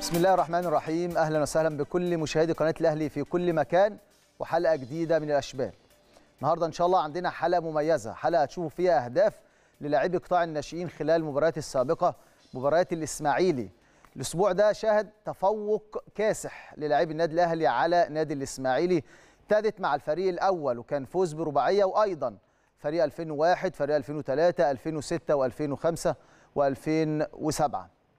بسم الله الرحمن الرحيم اهلا وسهلا بكل مشاهدي قناه الاهلي في كل مكان وحلقه جديده من الاشبال النهارده ان شاء الله عندنا حلقه مميزه حلقه تشوفوا فيها اهداف للاعبي قطاع الناشئين خلال المباريات السابقه مباريات الاسماعيلي الاسبوع ده شهد تفوق كاسح للاعبي النادي الاهلي على نادي الاسماعيلي ابتدت مع الفريق الاول وكان فوز برباعيه وايضا فريق 2001 فريق 2003 2006 و2005 و2007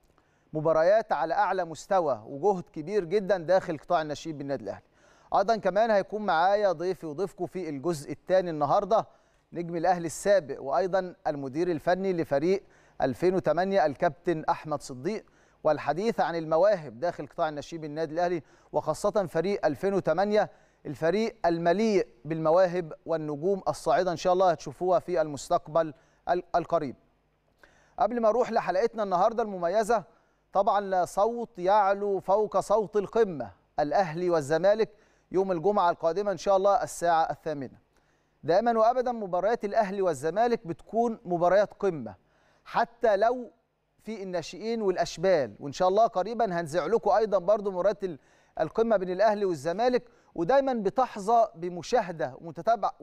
مباريات على اعلى مستوى وجهد كبير جدا داخل قطاع الناشئين بالنادي الاهلي ايضا كمان هيكون معايا ضيفي وضيفكم في الجزء الثاني النهارده نجم الاهلي السابق وايضا المدير الفني لفريق 2008 الكابتن احمد صديق والحديث عن المواهب داخل قطاع الناشئين بالنادي الاهلي وخاصه فريق 2008 الفريق المليء بالمواهب والنجوم الصاعده ان شاء الله هتشوفوها في المستقبل القريب قبل ما اروح لحلقتنا النهارده المميزه طبعا لا صوت يعلو فوق صوت القمه الاهلي والزمالك يوم الجمعه القادمه ان شاء الله الساعه الثامنه دائما وابدا مباريات الاهلي والزمالك بتكون مباريات قمه حتى لو في الناشئين والاشبال وان شاء الله قريبا هنذيع لكم ايضا برضو مباريات القمه بين الاهلي والزمالك ودايما بتحظى بمشاهده ومتابعه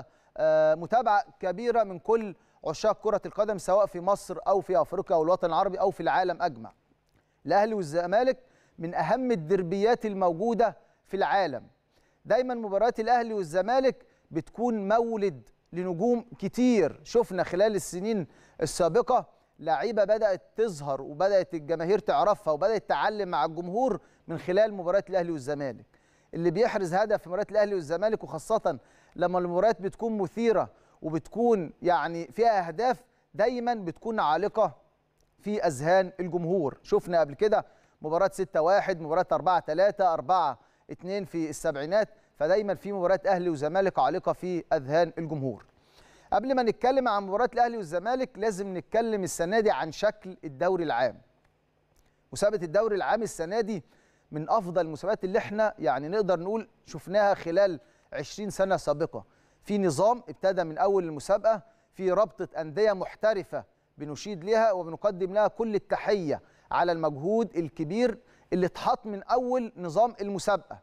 ومتابعه كبيره من كل عشاق كره القدم سواء في مصر او في افريقيا او الوطن العربي او في العالم اجمع الاهلي والزمالك من اهم الدربيات الموجوده في العالم دايما مباريات الاهلي والزمالك بتكون مولد لنجوم كتير شفنا خلال السنين السابقه لعيبه بدات تظهر وبدات الجماهير تعرفها وبدات تعلم مع الجمهور من خلال مباريات الاهلي والزمالك اللي بيحرز هدف في مباريات الاهلي والزمالك وخاصه لما المباريات بتكون مثيره وبتكون يعني فيها اهداف دايما بتكون عالقه في اذهان الجمهور شفنا قبل كده مباراه 6 1 مباراه 4 3 4 2 في السبعينات فدايما في مباريات اهلي وزمالك عالقه في اذهان الجمهور قبل ما نتكلم عن مباراه الاهلي والزمالك لازم نتكلم السنه دي عن شكل الدوري العام مسابقه الدوري العام السنه دي من افضل المسابقات اللي احنا يعني نقدر نقول شفناها خلال 20 سنه سابقه في نظام ابتدى من اول المسابقه في رابطه انديه محترفه بنشيد لها وبنقدم لها كل التحيه على المجهود الكبير اللي اتحط من اول نظام المسابقه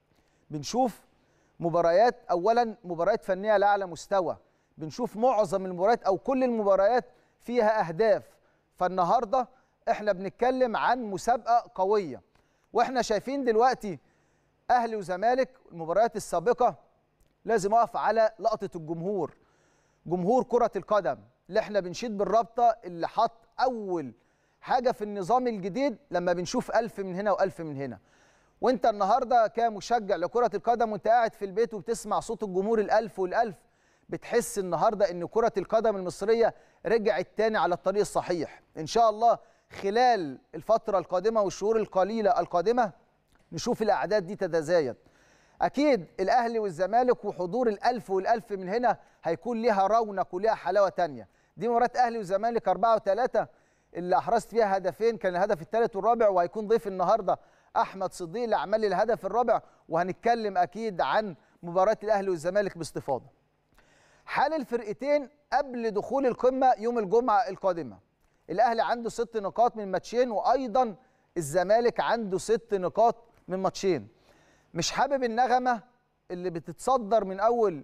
بنشوف مباريات اولا مباريات فنيه على اعلى مستوى بنشوف معظم المباريات او كل المباريات فيها اهداف فالنهارده احنا بنتكلم عن مسابقه قويه واحنا شايفين دلوقتي اهلي وزمالك المباريات السابقه لازم اقف على لقطه الجمهور جمهور كره القدم اللي احنا بنشيد بالرابطه اللي حط اول حاجه في النظام الجديد لما بنشوف ألف من هنا وألف من هنا وانت النهارده كمشجع لكره القدم وانت قاعد في البيت وبتسمع صوت الجمهور الألف والألف بتحس النهارده ان كره القدم المصريه رجعت تاني على الطريق الصحيح ان شاء الله خلال الفتره القادمه والشهور القليله القادمه نشوف الاعداد دي تتزايد اكيد الاهلي والزمالك وحضور الألف والألف من هنا هيكون ليها رونق وليها حلاوه تانية دي مباراه اهلي وزمالك 4 و3 اللي احرزت فيها هدفين كان الهدف الثالث والرابع وهيكون ضيف النهارده احمد صديق اللي عمل لي الهدف الرابع وهنتكلم اكيد عن مباراه الاهلي والزمالك باستفاضه حال الفرقتين قبل دخول القمه يوم الجمعه القادمه الاهلي عنده ست نقاط من ماتشين وايضا الزمالك عنده ست نقاط من ماتشين مش حابب النغمه اللي بتتصدر من اول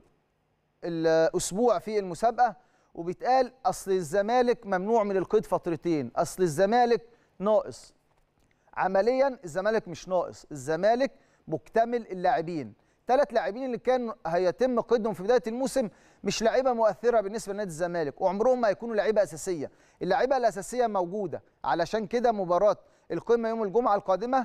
الاسبوع في المسابقه وبيتقال اصل الزمالك ممنوع من القيد فترتين اصل الزمالك ناقص عمليا الزمالك مش ناقص الزمالك مكتمل اللاعبين ثلاث لاعبين اللي كان هيتم قيدهم في بدايه الموسم مش لعيبه مؤثره بالنسبه لنادي الزمالك وعمرهم ما هيكونوا لعيبه اساسيه اللعيبه الاساسيه موجوده علشان كده مباراه القمه يوم الجمعه القادمه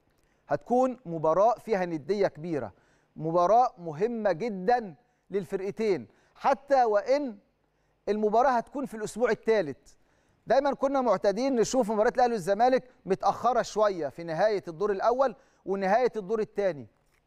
هتكون مباراه فيها نديه كبيره مباراه مهمه جدا للفرقتين حتى وان المباراه هتكون في الاسبوع الثالث دايما كنا معتادين نشوف مباراه الاهلي والزمالك متاخره شويه في نهايه الدور الاول ونهايه الدور الثاني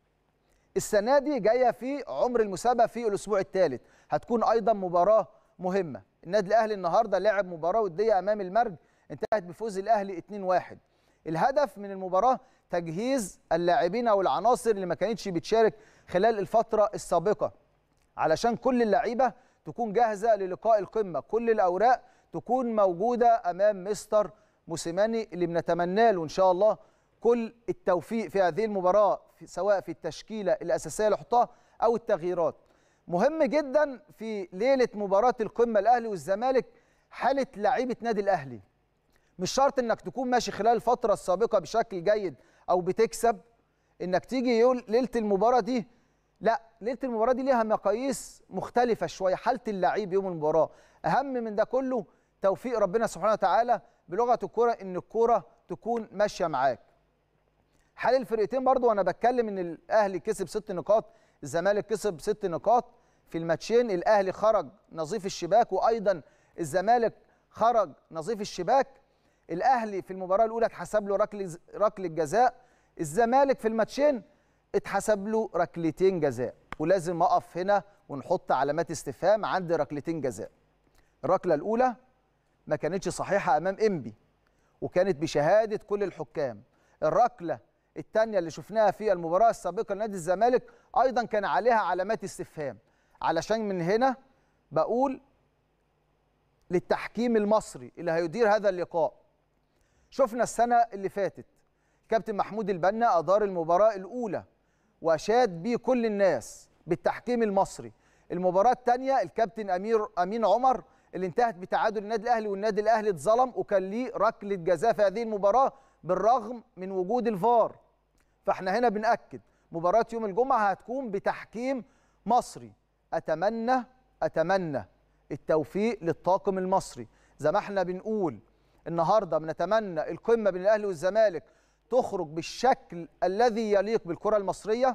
السنه دي جايه في عمر المسابقه في الاسبوع الثالث هتكون ايضا مباراه مهمه النادي الاهلي النهارده لعب مباراه وديه امام المرج انتهت بفوز الاهلي 2-1 الهدف من المباراه تجهيز اللاعبين او العناصر اللي ما كانتش بتشارك خلال الفتره السابقه علشان كل اللعيبه تكون جاهزه للقاء القمه كل الاوراق تكون موجوده امام مستر موسيماني اللي بنتمنى له ان شاء الله كل التوفيق في هذه المباراه في سواء في التشكيله الاساسيه اللي حطها او التغييرات مهم جدا في ليله مباراه القمه الاهلي والزمالك حاله لعيبه نادي الاهلي مش شرط انك تكون ماشي خلال الفتره السابقه بشكل جيد او بتكسب انك تيجي يقول ليله المباراه دي لا ليله المباراه دي ليها مقاييس مختلفه شويه حاله اللعيب يوم المباراه اهم من ده كله توفيق ربنا سبحانه وتعالى بلغه الكوره ان الكوره تكون ماشيه معاك حال الفرقتين برضو وانا بتكلم ان الاهلي كسب ست نقاط الزمالك كسب ست نقاط في الماتشين الاهلي خرج نظيف الشباك وايضا الزمالك خرج نظيف الشباك الاهلي في المباراه الاولى اتحسب له ركله ركله جزاء الزمالك في الماتشين اتحسب له ركلتين جزاء ولازم اقف هنا ونحط علامات استفهام عند ركلتين جزاء الركله الاولى ما كانتش صحيحه امام انبي وكانت بشهاده كل الحكام الركله الثانيه اللي شفناها في المباراه السابقه لنادي الزمالك ايضا كان عليها علامات استفهام علشان من هنا بقول للتحكيم المصري اللي هيدير هذا اللقاء شفنا السنه اللي فاتت كابتن محمود البنا ادار المباراه الاولى واشاد بيه كل الناس بالتحكيم المصري المباراه الثانيه الكابتن امير امين عمر اللي انتهت بتعادل النادي الاهلي والنادي الاهلي اتظلم وكان ليه ركله جزاء في هذه المباراه بالرغم من وجود الفار فاحنا هنا بنأكد مباراة يوم الجمعة هتكون بتحكيم مصري أتمنى أتمنى التوفيق للطاقم المصري زي ما احنا بنقول النهارده بنتمنى القمة بين الأهلي والزمالك تخرج بالشكل الذي يليق بالكرة المصرية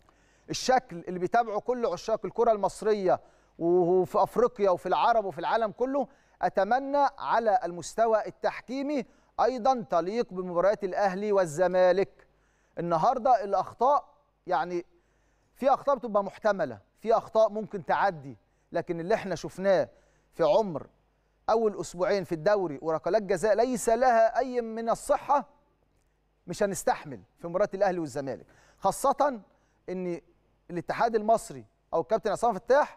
الشكل اللي بيتابعه كل عشاق الكرة المصرية وفي أفريقيا وفي العرب وفي العالم كله أتمنى على المستوى التحكيمي ايضا تليق بمباريات الاهلي والزمالك النهارده الاخطاء يعني في اخطاء بتبقى محتمله في اخطاء ممكن تعدي لكن اللي احنا شفناه في عمر اول اسبوعين في الدوري وركلات جزاء ليس لها اي من الصحه مش هنستحمل في مباراه الاهلي والزمالك خاصه ان الاتحاد المصري او الكابتن عصام فتاح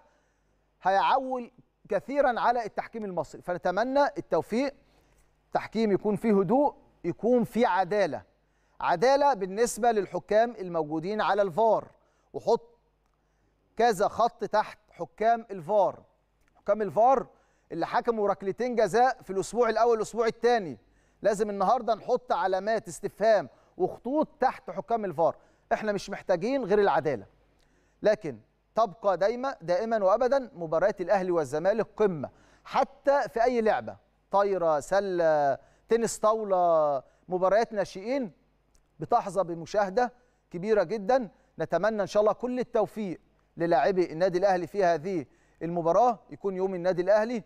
هيعول كثيرا على التحكيم المصري فنتمنى التوفيق تحكيم يكون فيه هدوء يكون فيه عدالة عدالة بالنسبة للحكام الموجودين على الفار وحط كذا خط تحت حكام الفار حكام الفار اللي حكموا ركلتين جزاء في الأسبوع الأول والأسبوع الثاني لازم النهاردة نحط علامات استفهام وخطوط تحت حكام الفار احنا مش محتاجين غير العدالة لكن تبقى دايما دائما وابدا مباريات الاهلي والزمالك قمه حتى في اي لعبه طايره سله تنس طاوله مباريات ناشئين بتحظى بمشاهده كبيره جدا نتمنى ان شاء الله كل التوفيق للاعبي النادي الاهلي في هذه المباراه يكون يوم النادي الاهلي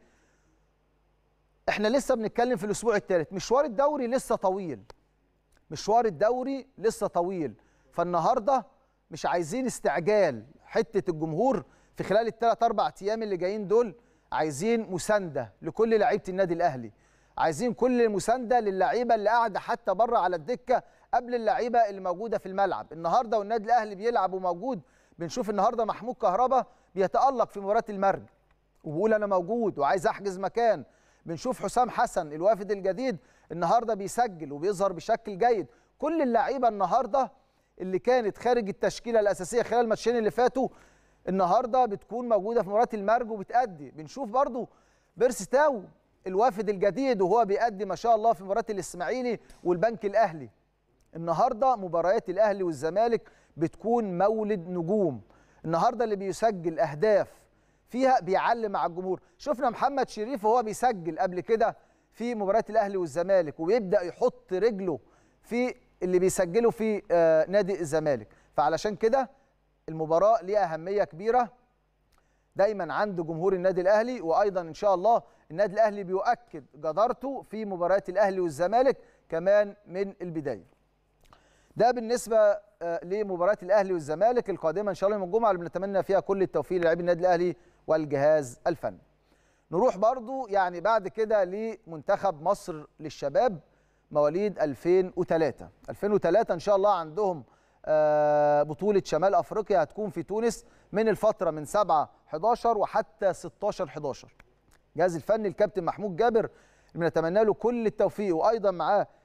احنا لسه بنتكلم في الاسبوع الثالث مشوار الدوري لسه طويل مشوار الدوري لسه طويل فالنهارده مش عايزين استعجال حته الجمهور في خلال الثلاث اربع ايام اللي جايين دول عايزين مسانده لكل لعيبه النادي الاهلي عايزين كل مسانده للعيبه اللي قاعده حتى بره على الدكه قبل اللعيبه اللي موجوده في الملعب النهارده والنادي الاهلي بيلعب وموجود بنشوف النهارده محمود كهربا بيتالق في مباراه المرج وبيقول انا موجود وعايز احجز مكان بنشوف حسام حسن الوافد الجديد النهارده بيسجل وبيظهر بشكل جيد كل اللعيبه النهارده اللي كانت خارج التشكيله الاساسيه خلال الماتشين اللي فاتوا النهارده بتكون موجوده في مباراه المرج وبتأدي بنشوف برضو بيرسي تاو الوافد الجديد وهو بيأدي ما شاء الله في مباراه الاسماعيلي والبنك الاهلي النهارده مباريات الاهلي والزمالك بتكون مولد نجوم النهارده اللي بيسجل اهداف فيها بيعلم مع الجمهور شفنا محمد شريف وهو بيسجل قبل كده في مباراه الاهلي والزمالك وبيبدا يحط رجله في اللي بيسجله في آه نادي الزمالك فعلشان كده المباراه ليها اهميه كبيره دايما عند جمهور النادي الاهلي وايضا ان شاء الله النادي الاهلي بيؤكد جدارته في مباريات الاهلي والزمالك كمان من البدايه ده بالنسبه لمباراه الاهلي والزمالك القادمه ان شاء الله يوم الجمعه اللي بنتمنى فيها كل التوفيق للاعبي النادي الاهلي والجهاز الفني نروح برضو يعني بعد كده لمنتخب مصر للشباب مواليد 2003 2003 ان شاء الله عندهم بطولة شمال أفريقيا هتكون في تونس من الفترة من 7 11 وحتى 16 11 الجهاز الفني الكابتن محمود جابر بنتمنى له كل التوفيق وأيضا معاه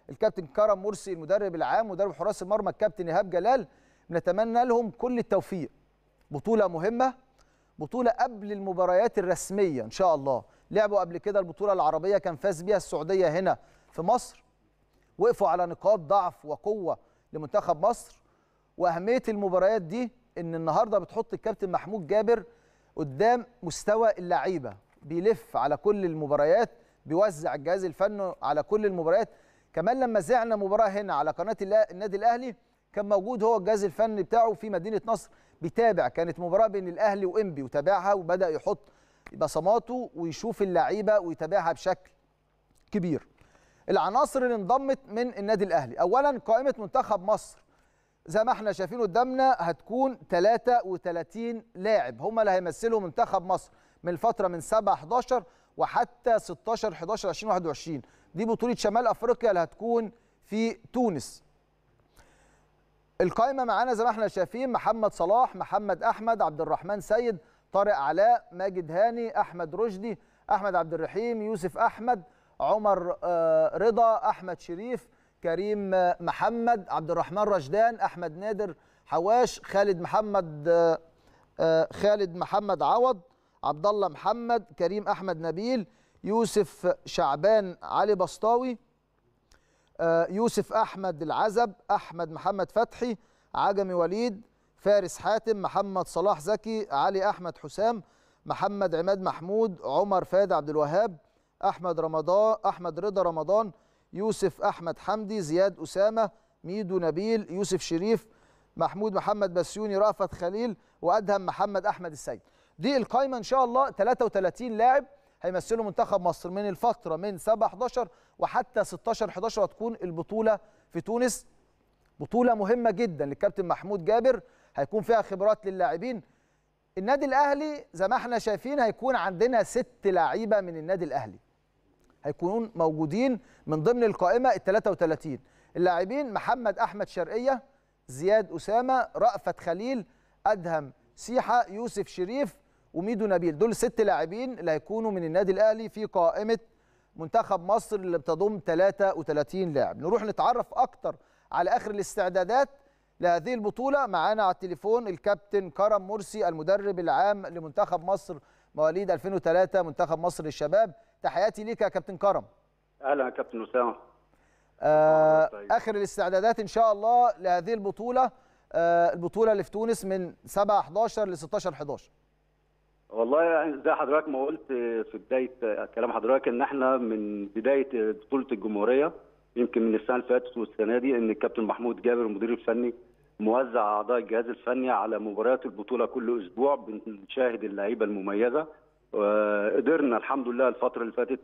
الكابتن كرم مرسي المدرب العام مدرب حراس المرمى الكابتن ايهاب جلال بنتمنى لهم كل التوفيق بطوله مهمه بطوله قبل المباريات الرسميه ان شاء الله لعبوا قبل كده البطوله العربيه كان فاز بيها السعوديه هنا في مصر وقفوا على نقاط ضعف وقوه لمنتخب مصر واهميه المباريات دي ان النهارده بتحط الكابتن محمود جابر قدام مستوى اللعيبه بيلف على كل المباريات بيوزع الجهاز الفني على كل المباريات كمان لما زعنا مباراه هنا على قناه النادي الاهلي كان موجود هو الجهاز الفني بتاعه في مدينه نصر بيتابع كانت مباراه بين الاهلي وانبي وتابعها وبدا يحط بصماته ويشوف اللعيبه ويتابعها بشكل كبير العناصر اللي انضمت من النادي الاهلي اولا قائمه منتخب مصر زي ما احنا شايفين قدامنا هتكون 33 لاعب هم اللي هيمثلوا منتخب مصر من الفتره من 7 11 وحتى 16 11 2021 دي بطوله شمال افريقيا اللي هتكون في تونس القائمه معانا زي ما احنا شايفين محمد صلاح محمد احمد عبد الرحمن سيد طارق علاء ماجد هاني احمد رشدي احمد عبد الرحيم يوسف احمد عمر رضا احمد شريف كريم محمد عبد الرحمن رشدان احمد نادر حواش خالد محمد خالد محمد عوض عبد الله محمد كريم احمد نبيل يوسف شعبان علي بسطاوي يوسف احمد العزب احمد محمد فتحي عجمي وليد فارس حاتم محمد صلاح زكي علي احمد حسام محمد عماد محمود عمر فادي عبد الوهاب احمد رمضان احمد رضا رمضان يوسف احمد حمدي زياد اسامه ميدو نبيل يوسف شريف محمود محمد بسيوني رأفت خليل وادهم محمد احمد السيد دي القائمه ان شاء الله 33 لاعب هيمثلوا منتخب مصر من الفتره من 7 11 وحتى 16 11 وتكون البطوله في تونس بطوله مهمه جدا للكابتن محمود جابر هيكون فيها خبرات للاعبين النادي الاهلي زي ما احنا شايفين هيكون عندنا ست لعيبه من النادي الاهلي هيكونون موجودين من ضمن القائمه ال 33 اللاعبين محمد احمد شرقيه زياد اسامه رأفت خليل ادهم سيحه يوسف شريف وميدو نبيل دول ست لاعبين اللي هيكونوا من النادي الاهلي في قائمه منتخب مصر اللي بتضم 33 لاعب نروح نتعرف اكتر على اخر الاستعدادات لهذه البطوله معانا على التليفون الكابتن كرم مرسي المدرب العام لمنتخب مصر مواليد 2003 منتخب مصر للشباب تحياتي ليك يا كابتن كرم اهلا يا كابتن اسامه آه اخر الاستعدادات ان شاء الله لهذه البطوله آه البطوله اللي في تونس من 7 11 ل 16 11 والله يعني زي حضرتك ما قلت في بدايه كلام حضرتك ان احنا من بدايه بطوله الجمهوريه يمكن من السنه اللي فاتت والسنه دي ان الكابتن محمود جابر المدير الفني موزع اعضاء الجهاز الفني على مباريات البطوله كل اسبوع بنشاهد اللعيبه المميزه قدرنا الحمد لله الفتره اللي فاتت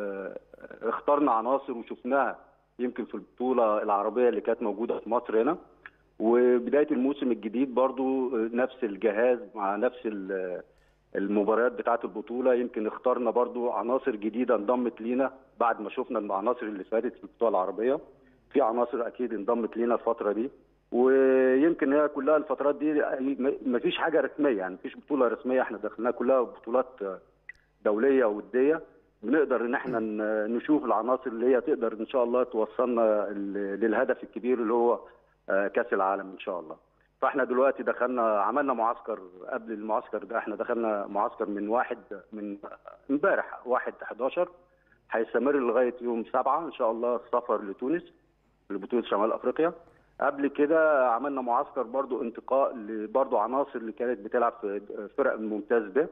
اخترنا عناصر وشفناها يمكن في البطوله العربيه اللي كانت موجوده في مصر هنا وبدايه الموسم الجديد برضو نفس الجهاز مع نفس المباريات بتاعه البطوله يمكن اخترنا برضو عناصر جديده انضمت لينا بعد ما شفنا العناصر اللي فاتت في البطوله العربيه في عناصر اكيد انضمت لينا الفتره دي ويمكن هي كلها الفترات دي ما فيش حاجه رسميه يعني ما فيش بطوله رسميه احنا دخلناها كلها بطولات دوليه وديه بنقدر ان احنا نشوف العناصر اللي هي تقدر ان شاء الله توصلنا للهدف الكبير اللي هو كاس العالم ان شاء الله فاحنا دلوقتي دخلنا عملنا معسكر قبل المعسكر ده احنا دخلنا معسكر من واحد من امبارح واحد 11 هيستمر لغايه يوم سبعة ان شاء الله السفر لتونس لبطوله شمال افريقيا قبل كده عملنا معسكر برضو انتقاء لبرضو عناصر اللي كانت بتلعب في فرق الممتاز ده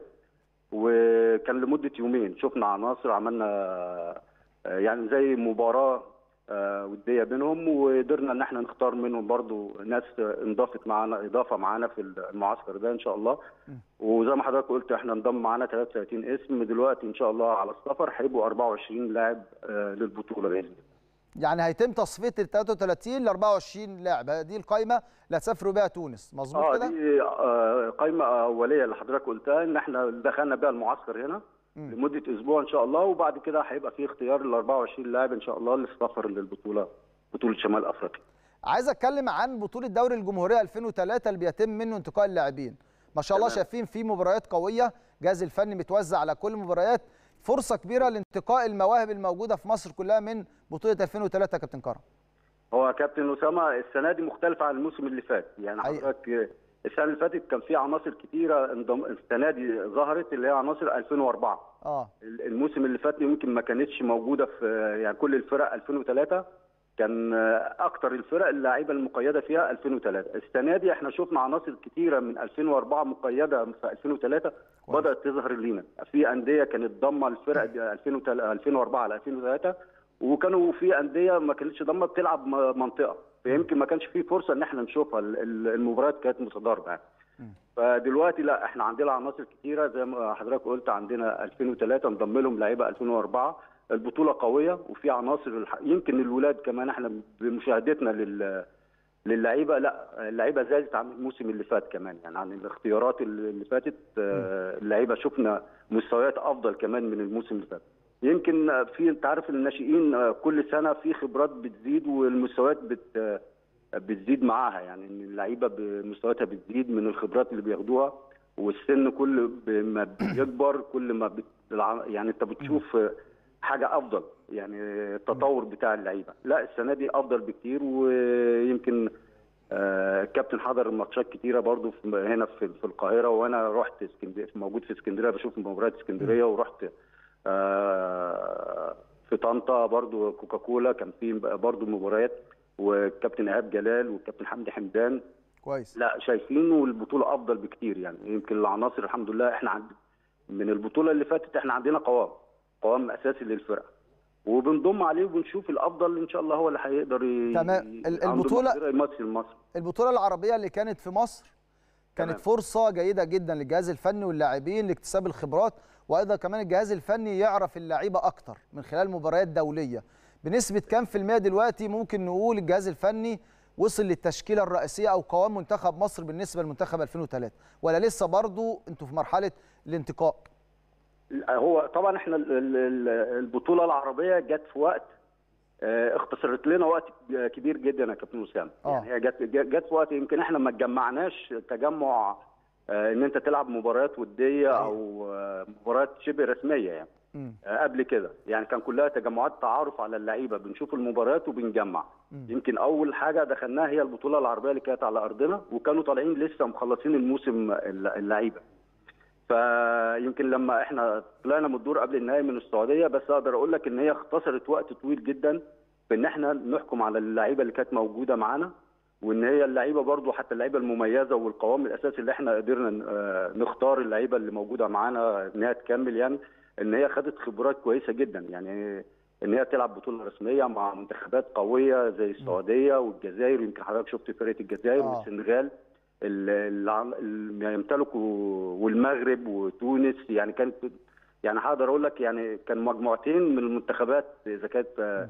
وكان لمده يومين شفنا عناصر عملنا يعني زي مباراه وديه بينهم وقدرنا ان احنا نختار منهم برضو ناس انضافت معانا اضافه معانا في المعسكر ده ان شاء الله وزي ما حضرتك قلت احنا انضم معانا 33 اسم دلوقتي ان شاء الله على السفر هيبقوا 24 لاعب للبطوله باذن الله يعني هيتم تصفيه ال 33 ل 24 لاعب دي القائمه اللي هتسافروا بيها تونس مظبوط اه كده؟ دي آه قائمه اوليه اللي حضرتك قلتها ان احنا دخلنا بيها المعسكر هنا م. لمده اسبوع ان شاء الله وبعد كده هيبقى في اختيار ل 24 لاعب ان شاء الله للسفر للبطوله بطوله شمال افريقيا. عايز اتكلم عن بطوله دوري الجمهوريه 2003 اللي بيتم منه انتقاء اللاعبين. ما شاء الله شايفين في مباريات قويه، جهاز الفني متوزع على كل المباريات، فرصه كبيره لانتقاء المواهب الموجوده في مصر كلها من بطوله 2003 يا كابتن كرم هو كابتن اسامه السنه دي مختلفه عن الموسم اللي فات يعني حقيقة. حضرتك السنه اللي فاتت كان في عناصر كتيره انضم... السنه دي ظهرت اللي هي عناصر 2004 اه الموسم اللي فات يمكن ما كانتش موجوده في يعني كل الفرق 2003 كان اكتر الفرق اللعيبه المقيده فيها 2003 السنه دي احنا شفنا عناصر كتيره من 2004 مقيده في 2003 كويس. بدات تظهر لينا في انديه كانت ضامه الفرق دي 2003 2004 على 2003 وكانوا في انديه ما كانتش ضامه بتلعب م- منطقه فيمكن ما كانش في فرصه ان احنا نشوفها ال- ال- المباريات كانت متضاربه يعني. فدلوقتي لا احنا عندنا عناصر كتيره زي ما حضرتك قلت عندنا 2003 انضم لهم لعيبه 2004 البطوله قويه وفي عناصر الح... يمكن الولاد كمان احنا بمشاهدتنا لل للعيبه لا اللعيبه زادت عن الموسم اللي فات كمان يعني عن الاختيارات اللي فاتت آه، اللعيبه شفنا مستويات افضل كمان من الموسم اللي فات يمكن آه، في انت عارف الناشئين آه، كل سنه في خبرات بتزيد والمستويات بت آه، بتزيد معاها يعني ان اللعيبه بمستوياتها بتزيد من الخبرات اللي بياخدوها والسن كل ب- ما بيكبر كل ما بت... الع- يعني انت بتشوف آه، حاجه افضل يعني التطور بتاع اللعيبه لا السنه دي افضل بكتير ويمكن آه، الكابتن حضر ماتشات كتيره برضو في هنا في, في القاهره وانا رحت اسكندريه موجود في اسكندريه بشوف مباريات اسكندريه ورحت آه، في طنطا برضو كوكاكولا كان في برضو مباريات والكابتن ايهاب جلال والكابتن حمدي حمدان كويس لا شايفين والبطوله افضل بكتير يعني يمكن العناصر الحمد لله احنا عند من البطوله اللي فاتت احنا عندنا قوام قوام اساسي للفرقه وبنضم عليه وبنشوف الافضل ان شاء الله هو اللي هيقدر ي- تمام. ال- عنده البطولة- مقدرة يمثل مصر البطوله العربيه اللي كانت في مصر كانت تمام. فرصه جيده جدا للجهاز الفني واللاعبين لاكتساب الخبرات وايضا كمان الجهاز الفني يعرف اللعيبه اكتر من خلال مباريات دوليه بنسبه كام في المية دلوقتي ممكن نقول الجهاز الفني وصل للتشكيله الرئيسيه او قوام منتخب مصر بالنسبه لمنتخب 2003 ولا لسه برضو انتوا في مرحله الانتقاء هو طبعا احنا ال- ال- ال- البطوله العربيه جت في وقت آه، اختصرت لنا وقت كبير جدا يا كابتن اسامه آه. يعني هي جت جت في وقت يمكن احنا ما اتجمعناش تجمع آه، ان انت تلعب مباريات وديه او آه، مباريات شبه رسميه يعني مم. آه، قبل كده يعني كان كلها تجمعات تعارف على اللعيبه بنشوف المباريات وبنجمع مم. يمكن اول حاجه دخلناها هي البطوله العربيه اللي كانت على ارضنا وكانوا طالعين لسه مخلصين الموسم الل- اللعيبه فيمكن لما احنا طلعنا من الدور قبل النهائي من السعوديه بس اقدر اقول لك ان هي اختصرت وقت طويل جدا في ان احنا نحكم على اللعيبه اللي كانت موجوده معانا وان هي اللعيبه برضو حتى اللعيبه المميزه والقوام الاساسي اللي احنا قدرنا آه، نختار اللعيبه اللي موجوده معانا ان هي تكمل يعني ان هي خدت خبرات كويسه جدا يعني ان هي تلعب بطوله رسميه مع منتخبات قويه زي السعوديه والجزائر يمكن حضرتك شفت فرقه الجزائر آه. والسنغال اللي اللي يمتلكوا والمغرب وتونس يعني كانت يعني هقدر اقول لك يعني كان مجموعتين من المنتخبات اذا كانت آه،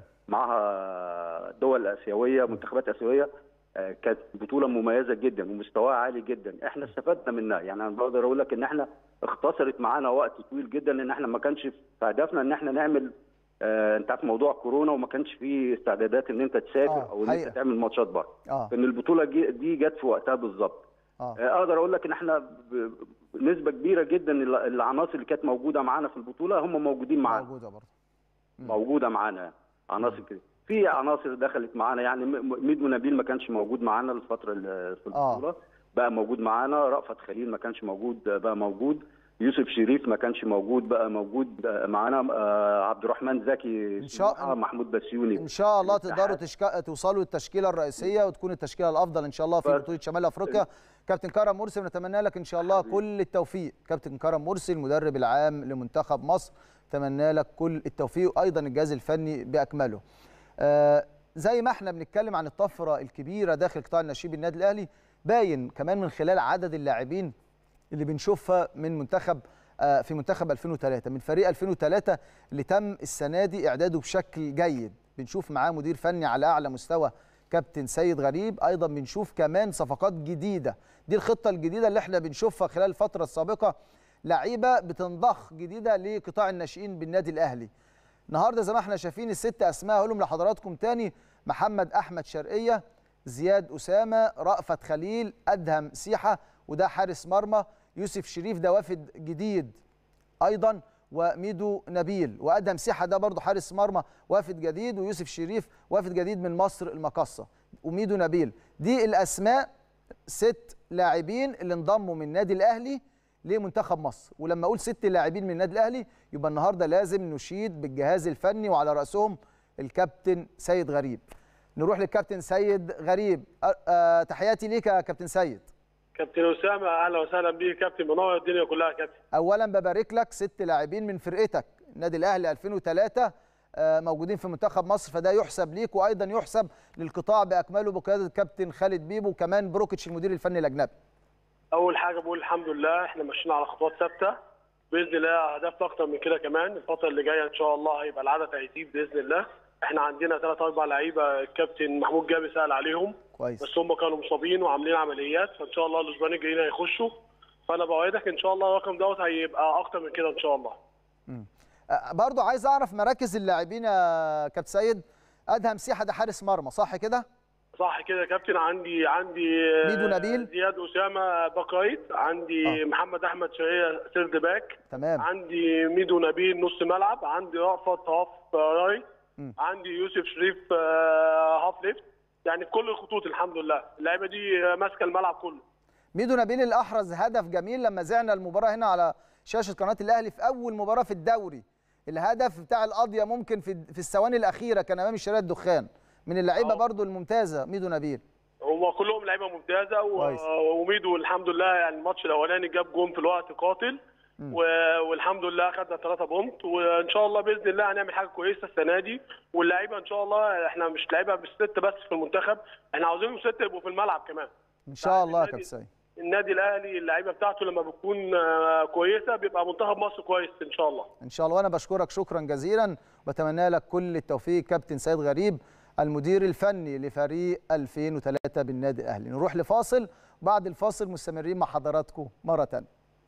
معاها دول اسيويه منتخبات اسيويه آه، كانت بطوله مميزه جدا ومستواها عالي جدا احنا استفدنا منها يعني انا بقدر اقول لك ان احنا اختصرت معانا وقت طويل جدا ان احنا ما كانش في هدفنا ان احنا نعمل آه، انت عارف موضوع كورونا وما كانش فيه استعدادات ان انت تسافر آه، او ان حقيقة. انت تعمل ماتشات بره اه ان البطوله جي- دي جت في وقتها بالظبط اه آه، اقدر اقول لك ان احنا ب- بنسبه كبيره جدا ال- العناصر اللي كانت موجوده معانا في البطوله هم موجودين معانا موجوده برضه مم. موجوده معانا عناصر كده في عناصر دخلت معانا يعني م- م- ميدو نبيل ما كانش موجود معانا الفتره اللي في آه. البطوله بقى موجود معانا رأفت خليل ما كانش موجود بقى موجود يوسف شريف ما كانش موجود بقى موجود بقى معانا آه، عبد الرحمن زكي إن شاء سموحة، محمود بسيوني ان شاء الله الاتحاد. تقدروا تشك... توصلوا للتشكيله الرئيسيه وتكون التشكيله الافضل ان شاء الله في بس- بطوله شمال افريقيا كابتن كرم مرسي نتمنى لك ان شاء الله كل التوفيق كابتن كرم مرسي المدرب العام لمنتخب مصر اتمنى لك كل التوفيق وايضا الجهاز الفني باكمله آه زي ما احنا بنتكلم عن الطفره الكبيره داخل قطاع النشيب النادي الاهلي باين كمان من خلال عدد اللاعبين اللي بنشوفها من منتخب آه، في منتخب 2003 من فريق 2003 اللي تم السنه دي اعداده بشكل جيد بنشوف معاه مدير فني على اعلى مستوى كابتن سيد غريب ايضا بنشوف كمان صفقات جديده دي الخطه الجديده اللي احنا بنشوفها خلال الفتره السابقه لعيبه بتنضخ جديده لقطاع الناشئين بالنادي الاهلي النهارده زي ما احنا شايفين الست اسماء هقولهم لحضراتكم تاني محمد احمد شرقيه زياد اسامه رأفت خليل ادهم سيحه وده حارس مرمى يوسف شريف ده وافد جديد ايضا وميدو نبيل وادهم سيحه ده برضه حارس مرمى وافد جديد ويوسف شريف وافد جديد من مصر المقصه وميدو نبيل دي الاسماء ست لاعبين اللي انضموا من النادي الاهلي لمنتخب مصر ولما اقول ست لاعبين من النادي الاهلي يبقى النهارده لازم نشيد بالجهاز الفني وعلى راسهم الكابتن سيد غريب نروح للكابتن سيد غريب أه أه تحياتي ليك يا كابتن سيد كابتن اسامه اهلا وسهلا بيك كابتن منور الدنيا كلها يا كابتن اولا ببارك لك ست لاعبين من فرقتك النادي الاهلي 2003 آه، موجودين في منتخب مصر فده يحسب ليك وايضا يحسب للقطاع باكمله بقياده الكابتن خالد بيبو وكمان بروكيتش المدير الفني الاجنبي اول حاجه بقول الحمد لله احنا ماشيين على خطوات ثابته باذن الله اهداف اكتر من كده كمان الفتره اللي جايه ان شاء الله هيبقى العدد هيزيد باذن الله احنا عندنا ثلاث اربع لعيبه الكابتن محمود جابر سال عليهم كويس بس هم كانوا مصابين وعاملين عمليات فان شاء الله الاسبوعين الجايين هيخشوا فانا بوعدك ان شاء الله الرقم دوت هيبقى اكتر من كده ان شاء الله آه، برضو عايز اعرف مراكز اللاعبين يا كابتن سيد ادهم سيحه ده حارس مرمى صح كده صح كده يا كابتن عندي عندي ميدو نبيل. زياد اسامه باك رايت عندي آه. محمد احمد شريه سيرد باك تمام عندي ميدو نبيل نص ملعب عندي رأفت هاف رايت م. عندي يوسف شريف آه، هاف ليفت يعني في كل الخطوط الحمد لله اللعيبه دي آه، ماسكه الملعب كله ميدو نبيل اللي احرز هدف جميل لما زعنا المباراه هنا على شاشه قناه الاهلي في اول مباراه في الدوري الهدف بتاع القضيه ممكن في في الثواني الاخيره كان امام الشريط الدخان من اللعيبه أه. برضو الممتازه ميدو نبيل هم كلهم لعيبه ممتازه و- كويس. وميدو الحمد لله يعني الماتش الاولاني جاب جون في الوقت قاتل م. و- والحمد لله خدنا 3 بونت وان شاء الله باذن الله هنعمل حاجه كويسه السنه دي واللعيبه ان شاء الله احنا مش لعيبه مش ست بس في المنتخب احنا عاوزينهم ست يبقوا في الملعب كمان ان شاء الله يا النادي- كابتن سيد النادي الاهلي اللعيبه بتاعته لما بتكون آه، كويسه بيبقى منتخب مصر كويس ان شاء الله ان شاء الله وانا بشكرك شكرا جزيلا وبتمنى لك كل التوفيق كابتن سيد غريب المدير الفني لفريق 2003 بالنادي الاهلي نروح لفاصل بعد الفاصل مستمرين مع حضراتكم مره ثانيه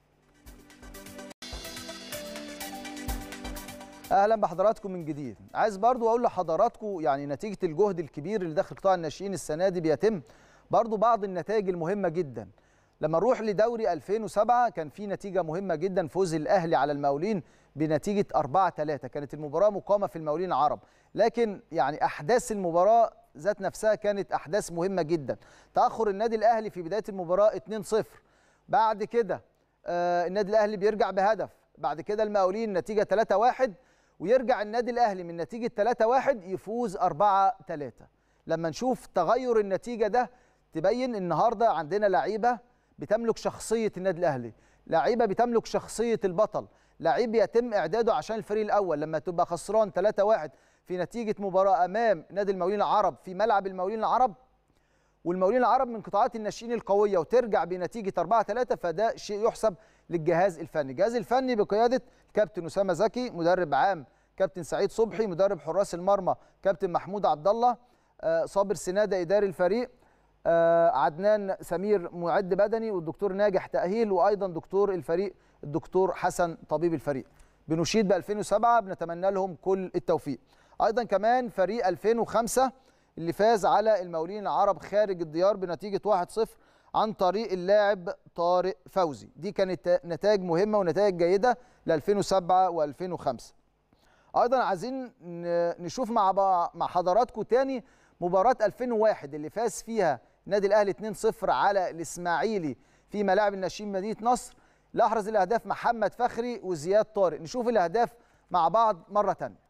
اهلا بحضراتكم من جديد عايز برضو اقول لحضراتكم يعني نتيجه الجهد الكبير اللي داخل قطاع الناشئين السنه دي بيتم برضو بعض النتائج المهمه جدا لما نروح لدوري 2007 كان في نتيجه مهمه جدا فوز الاهلي على المقاولين بنتيجه 4 3 كانت المباراه مقامه في المقاولين العرب لكن يعني احداث المباراه ذات نفسها كانت احداث مهمه جدا تاخر النادي الاهلي في بدايه المباراه 2-0 بعد كده آه النادي الاهلي بيرجع بهدف بعد كده المقاولين نتيجه 3-1 ويرجع النادي الاهلي من نتيجه 3-1 يفوز 4-3 لما نشوف تغير النتيجه ده تبين النهارده عندنا لعيبه بتملك شخصيه النادي الاهلي لعيبه بتملك شخصيه البطل لعيب يتم اعداده عشان الفريق الاول لما تبقى خسران 3-1 في نتيجه مباراه امام نادي المقاولين العرب في ملعب المقاولين العرب والمقاولين العرب من قطاعات الناشئين القويه وترجع بنتيجه 4 3 فده شيء يحسب للجهاز الفني، الجهاز الفني بقياده كابتن اسامه زكي مدرب عام كابتن سعيد صبحي مدرب حراس المرمى كابتن محمود عبد الله آه، صابر سناده اداري الفريق آه، عدنان سمير معد بدني والدكتور ناجح تاهيل وايضا دكتور الفريق الدكتور حسن طبيب الفريق بنشيد ب 2007 بنتمنى لهم كل التوفيق ايضا كمان فريق 2005 اللي فاز على المقاولين العرب خارج الديار بنتيجه 1-0 عن طريق اللاعب طارق فوزي دي كانت نتائج مهمه ونتائج جيده ل 2007 و2005 ايضا عايزين ن- نشوف مع بع- مع حضراتكم تاني مباراه 2001 اللي فاز فيها النادي الاهلي 2-0 على الاسماعيلي في ملاعب الناشئين مدينه نصر اللي احرز الاهداف محمد فخري وزياد طارق نشوف الاهداف مع بعض مره تانية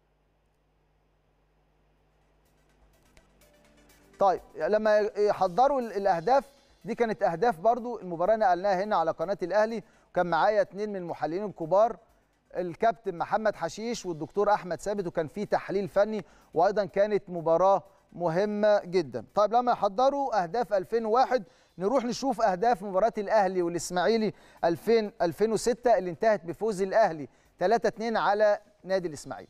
طيب لما يحضروا ال- الاهداف دي كانت اهداف برضو المباراه نقلناها هنا على قناه الاهلي وكان معايا اتنين من المحللين الكبار الكابتن محمد حشيش والدكتور احمد ثابت وكان في تحليل فني وايضا كانت مباراه مهمه جدا طيب لما يحضروا اهداف 2001 نروح نشوف اهداف مباراه الاهلي والاسماعيلي 2000 2006 اللي انتهت بفوز الاهلي 3-2 على نادي الاسماعيلي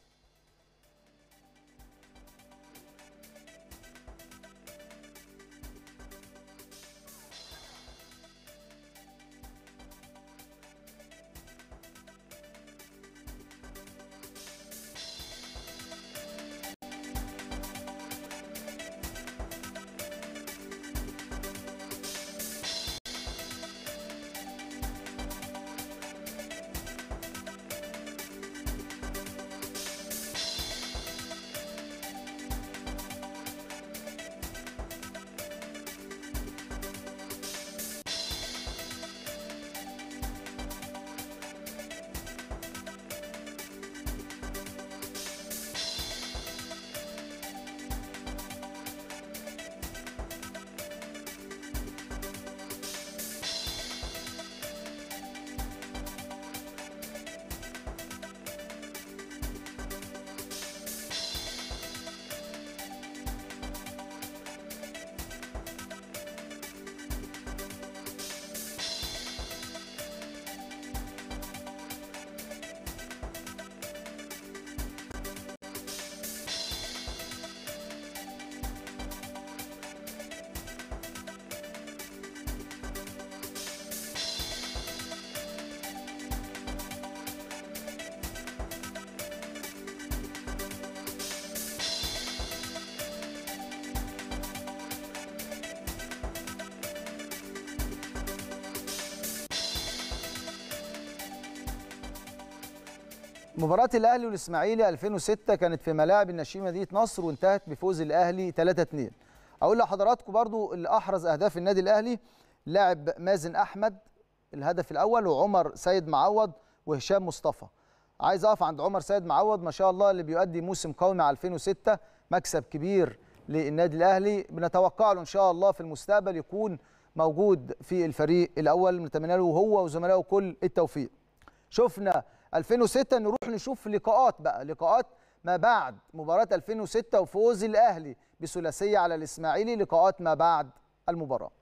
مباراة الأهلي والإسماعيلي 2006 كانت في ملاعب النشيد مدينة نصر وانتهت بفوز الأهلي 3-2 أقول لحضراتكم برضو اللي أحرز أهداف النادي الأهلي لاعب مازن أحمد الهدف الأول وعمر سيد معوض وهشام مصطفى عايز أقف عند عمر سيد معوض ما شاء الله اللي بيؤدي موسم قوي مع 2006 مكسب كبير للنادي الأهلي بنتوقع له إن شاء الله في المستقبل يكون موجود في الفريق الأول نتمنى له هو وزملائه كل التوفيق شفنا 2006 نروح نشوف لقاءات بقى لقاءات ما بعد مباراة 2006 وفوز الأهلي بثلاثية على الإسماعيلي لقاءات ما بعد المباراة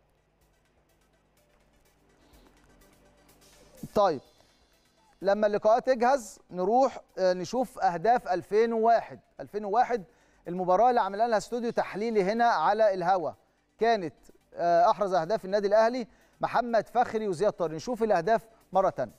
طيب لما اللقاءات تجهز نروح نشوف أهداف 2001 2001 المباراة اللي عملنا لها استوديو تحليلي هنا على الهوا كانت أحرز أهداف النادي الأهلي محمد فخري وزياد طارق نشوف الأهداف مرة تانية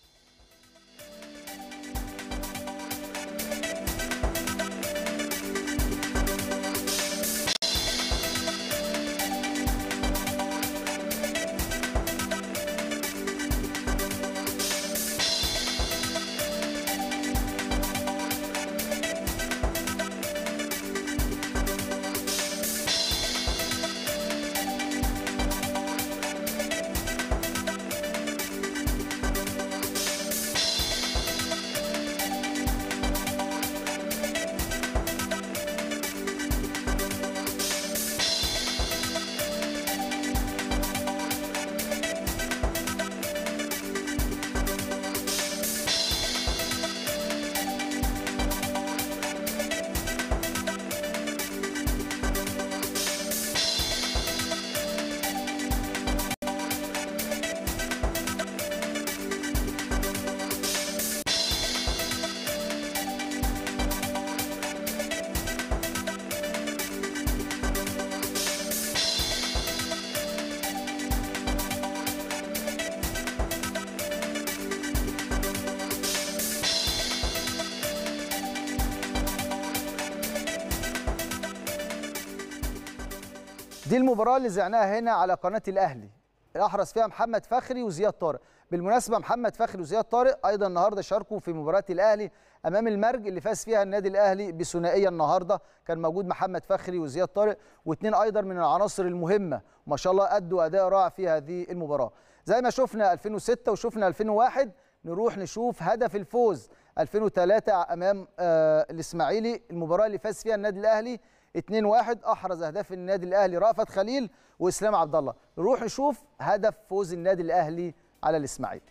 دي المباراة اللي زعناها هنا على قناة الأهلي أحرز فيها محمد فخري وزياد طارق بالمناسبة محمد فخري وزياد طارق أيضا النهاردة شاركوا في مباراة الأهلي أمام المرج اللي فاز فيها النادي الأهلي بثنائية النهاردة كان موجود محمد فخري وزياد طارق واثنين أيضا من العناصر المهمة وما شاء الله أدوا أداء رائع في هذه المباراة زي ما شفنا 2006 وشفنا 2001 نروح نشوف هدف الفوز 2003 أمام آه الإسماعيلي المباراة اللي فاز فيها النادي الأهلي 2-1 احرز اهداف النادي الاهلي رأفت خليل واسلام عبد الله نروح نشوف هدف فوز النادي الاهلي على الاسماعيلي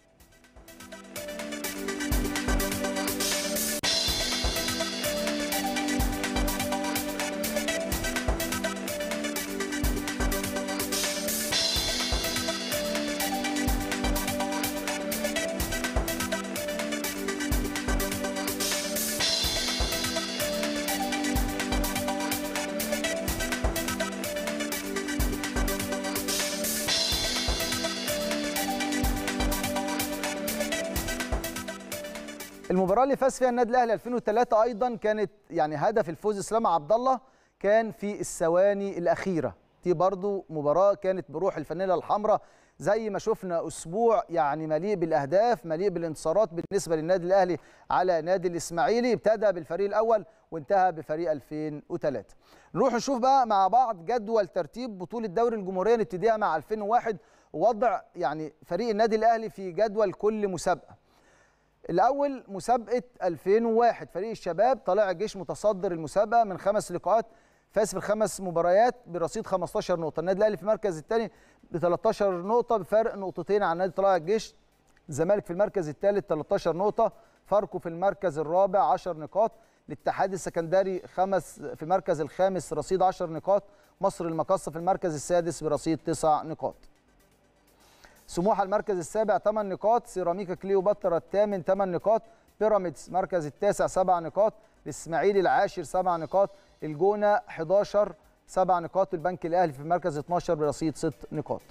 المباراه اللي فاز فيها النادي الاهلي 2003 ايضا كانت يعني هدف الفوز اسلام عبد الله كان في الثواني الاخيره دي برضو مباراه كانت بروح الفانيلا الحمراء زي ما شفنا اسبوع يعني مليء بالاهداف مليء بالانتصارات بالنسبه للنادي الاهلي على نادي الاسماعيلي ابتدى بالفريق الاول وانتهى بفريق 2003 نروح نشوف بقى مع بعض جدول ترتيب بطوله دوري الجمهوريه نبتديها مع 2001 ووضع يعني فريق النادي الاهلي في جدول كل مسابقه الاول مسابقه 2001 فريق الشباب طلائع الجيش متصدر المسابقه من خمس لقاءات فاز في الخمس مباريات برصيد 15 نقطه النادي الاهلي في المركز الثاني ب 13 نقطه بفرق نقطتين عن نادي طلائع الجيش الزمالك في المركز الثالث 13 نقطه فاركو في المركز الرابع 10 نقاط الاتحاد السكندري خمس في المركز الخامس رصيد 10 نقاط مصر المقصه في المركز السادس برصيد 9 نقاط سموحه المركز السابع 8 نقاط سيراميكا كليوباترا الثامن 8 نقاط بيراميدز مركز التاسع 7 نقاط الاسماعيلي العاشر 7 نقاط الجونه 11 7 نقاط البنك الاهلي في المركز 12 برصيد 6 نقاط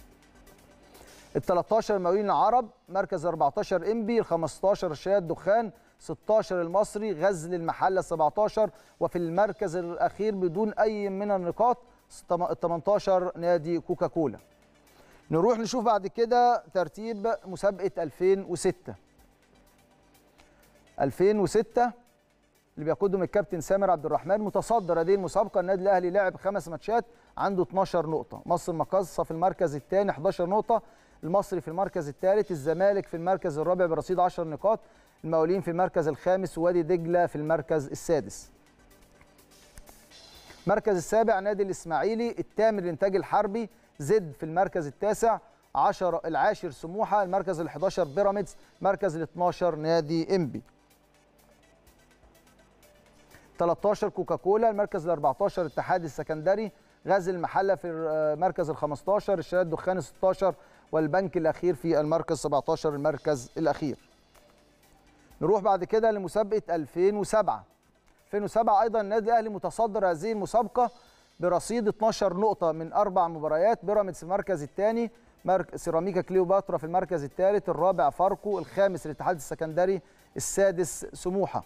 ال 13 المقاولين العرب مركز 14 انبي ال 15 شاد دخان 16 المصري غزل المحله 17 وفي المركز الاخير بدون اي من النقاط ال 18 نادي كوكاكولا نروح نشوف بعد كده ترتيب مسابقة 2006 2006 اللي بيقودهم الكابتن سامر عبد الرحمن متصدر هذه المسابقه النادي الاهلي لعب خمس ماتشات عنده 12 نقطه مصر مقاصه في المركز الثاني 11 نقطه المصري في المركز الثالث الزمالك في المركز الرابع برصيد 10 نقاط المقاولين في المركز الخامس ووادي دجله في المركز السادس المركز السابع نادي الاسماعيلي الثامن الانتاج الحربي زد في المركز التاسع 10 العاشر سموحه المركز ال11 بيراميدز مركز ال12 نادي انبي 13 كوكاكولا المركز ال14 اتحاد السكندري غازي المحله في المركز ال15 الشارع الدخاني 16 والبنك الاخير في المركز 17 المركز الاخير نروح بعد كده لمسابقه 2007 2007 ايضا النادي الاهلي متصدر هذه المسابقه برصيد 12 نقطه من اربع مباريات بيراميدز في المركز الثاني مرك... سيراميكا كليوباترا في المركز الثالث الرابع فاركو الخامس الاتحاد السكندري السادس سموحه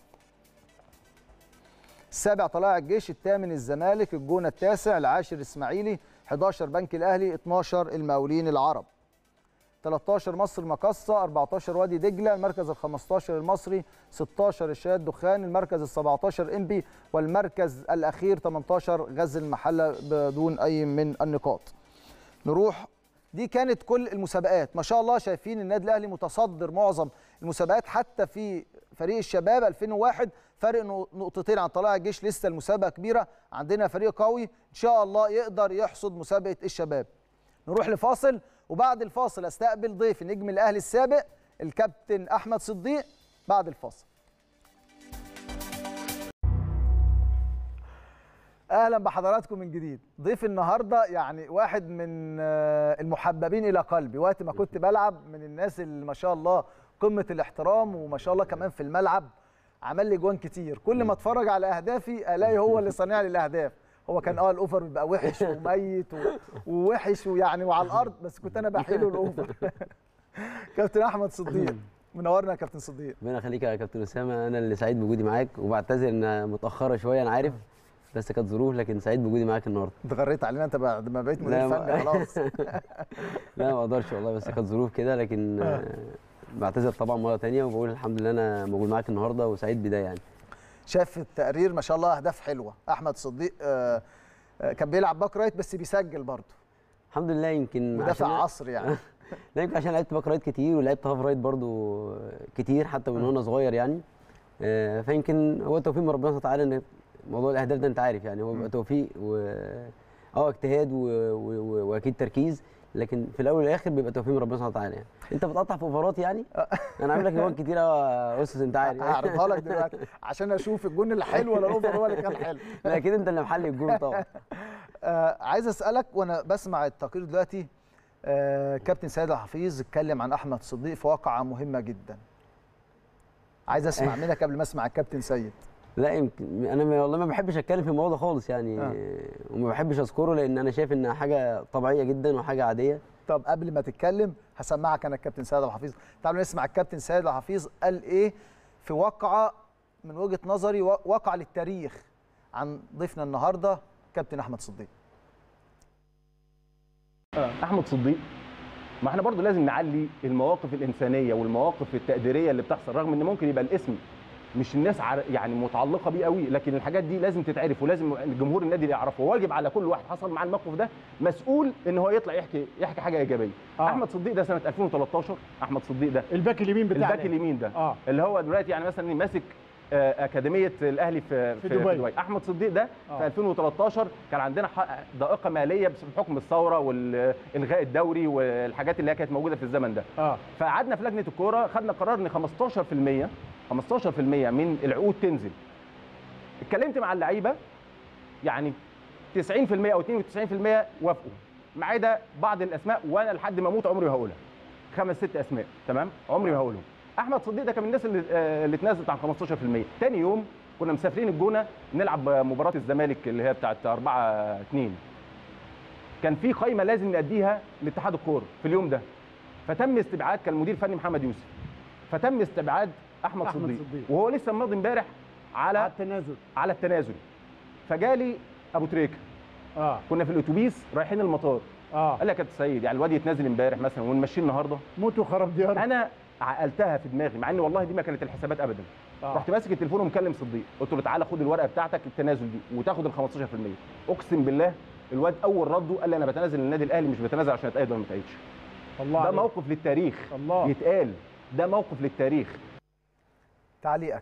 السابع طلائع الجيش الثامن الزمالك الجونه التاسع العاشر الاسماعيلي 11 بنك الاهلي 12 المقاولين العرب 13 مصر مقصه 14 وادي دجله المركز ال 15 المصري 16 الشهاد الدخان المركز ال 17 انبي والمركز الاخير 18 غزل المحله بدون اي من النقاط نروح دي كانت كل المسابقات ما شاء الله شايفين النادي الاهلي متصدر معظم المسابقات حتى في فريق الشباب 2001 فرق نقطتين عن طلائع الجيش لسه المسابقه كبيره عندنا فريق قوي ان شاء الله يقدر يحصد مسابقه الشباب نروح لفاصل وبعد الفاصل استقبل ضيف نجم الاهلي السابق الكابتن احمد صديق بعد الفاصل اهلا بحضراتكم من جديد ضيف النهارده يعني واحد من المحببين الى قلبي وقت ما كنت بلعب من الناس اللي ما شاء الله قمه الاحترام وما شاء الله كمان في الملعب عمل لي جوان كتير كل ما اتفرج على اهدافي الاقي هو اللي صانع لي الاهداف هو كان اه الاوفر بيبقى وحش وميت ووحش ويعني وعلى الارض بس كنت انا بحيله الاوفر كابتن احمد صديق منورنا يا كابتن صديق ربنا يخليك يا كابتن اسامه انا اللي سعيد بوجودي معاك وبعتذر انها متاخره شويه انا عارف بس كانت ظروف لكن سعيد بوجودي معاك النهارده انت غريت علينا انت بعد ما بقيت مدير فني خلاص لا ما اقدرش والله بس كانت ظروف كده لكن بعتذر طبعا مره ثانيه وبقول الحمد لله انا موجود معاك النهارده وسعيد بدايه يعني شاف التقرير ما شاء الله اهداف حلوه احمد صديق آه كان بيلعب باك رايت بس بيسجل برضه الحمد لله يمكن مدافع عصر يعني لا يمكن عشان لعبت باك رايت كتير ولعبت هاف رايت برضه كتير حتى من وانا صغير يعني آه فيمكن هو توفيق من ربنا سبحانه وتعالى ان موضوع الاهداف ده انت عارف يعني هو بيبقى توفيق و اه اجتهاد و... و... واكيد تركيز لكن في الاول والاخر بيبقى توفيق من ربنا سبحانه وتعالى يعني انت بتقطع في اوفرات يعني انا عامل لك جوان كتير يا استاذ انت عارف هعرضها لك دلوقتي عشان اشوف الجون اللي حلو ولا الاوفر هو اللي كان حلو لا اكيد انت اللي محلي الجون طبعا آه عايز اسالك وانا بسمع التقرير دلوقتي آه كابتن سيد الحفيظ اتكلم عن احمد صديق في واقعه مهمه جدا عايز اسمع منك قبل ما اسمع الكابتن سيد لا يمكن انا والله ما بحبش اتكلم في الموضوع ده خالص يعني آه. وما بحبش اذكره لان انا شايف انها حاجه طبيعيه جدا وحاجه عاديه طب قبل ما تتكلم هسمعك انا الكابتن سيد الحفيظ تعالوا نسمع الكابتن سيد الحفيظ قال ايه في واقعه من وجهه نظري واقعه للتاريخ عن ضيفنا النهارده كابتن احمد صديق احمد صديق ما احنا برضو لازم نعلي المواقف الانسانيه والمواقف التقديريه اللي بتحصل رغم ان ممكن يبقى الاسم مش الناس يعني متعلقه بيه قوي لكن الحاجات دي لازم تتعرف ولازم جمهور النادي يعرفه وواجب على كل واحد حصل معاه الموقف ده مسؤول ان هو يطلع يحكي يحكي حاجه ايجابيه آه. احمد صديق ده سنه 2013 احمد صديق ده الباك اليمين بتاعنا الباك اليمين ده آه. اللي هو دلوقتي يعني مثلا ماسك اكاديميه الاهلي في في, في دبي. دبي احمد صديق ده آه. في 2013 كان عندنا ضائقه ماليه بحكم الثوره والغاء الدوري والحاجات اللي هي كانت موجوده في الزمن ده آه. فقعدنا في لجنه الكوره خدنا قرار ان 15% 15% من العقود تنزل اتكلمت مع اللعيبه يعني 90% او 92% وافقوا ما عدا بعض الاسماء وانا لحد ما اموت عمري ما هقولها خمس ست اسماء تمام عمري ما هقولهم احمد صديق ده كان من الناس اللي اللي اتنازلت عن 15% تاني يوم كنا مسافرين الجونه نلعب مباراه الزمالك اللي هي بتاعت 4 2 كان في قايمه لازم ناديها لاتحاد الكوره في اليوم ده فتم استبعاد كان المدير الفني محمد يوسف فتم استبعاد احمد, أحمد صديق. صديق وهو لسه ماضي امبارح على على التنازل على التنازل فجالي ابو تريكه اه كنا في الاتوبيس رايحين المطار اه قال لي يا كابتن سيد يعني الواد يتنازل امبارح مثلا ونمشيه النهارده موت وخراب ديار انا عقلتها في دماغي مع ان والله دي ما كانت الحسابات ابدا آه. رحت ماسك التليفون ومكلم صديق قلت له تعالى خد الورقه بتاعتك التنازل دي وتاخد ال 15% اقسم بالله الواد اول رده قال لي انا بتنازل للنادي الاهلي مش بتنازل عشان اتأيد ولا ما اتأيدش الله ده عليك. موقف للتاريخ الله يتقال ده موقف للتاريخ تعليقك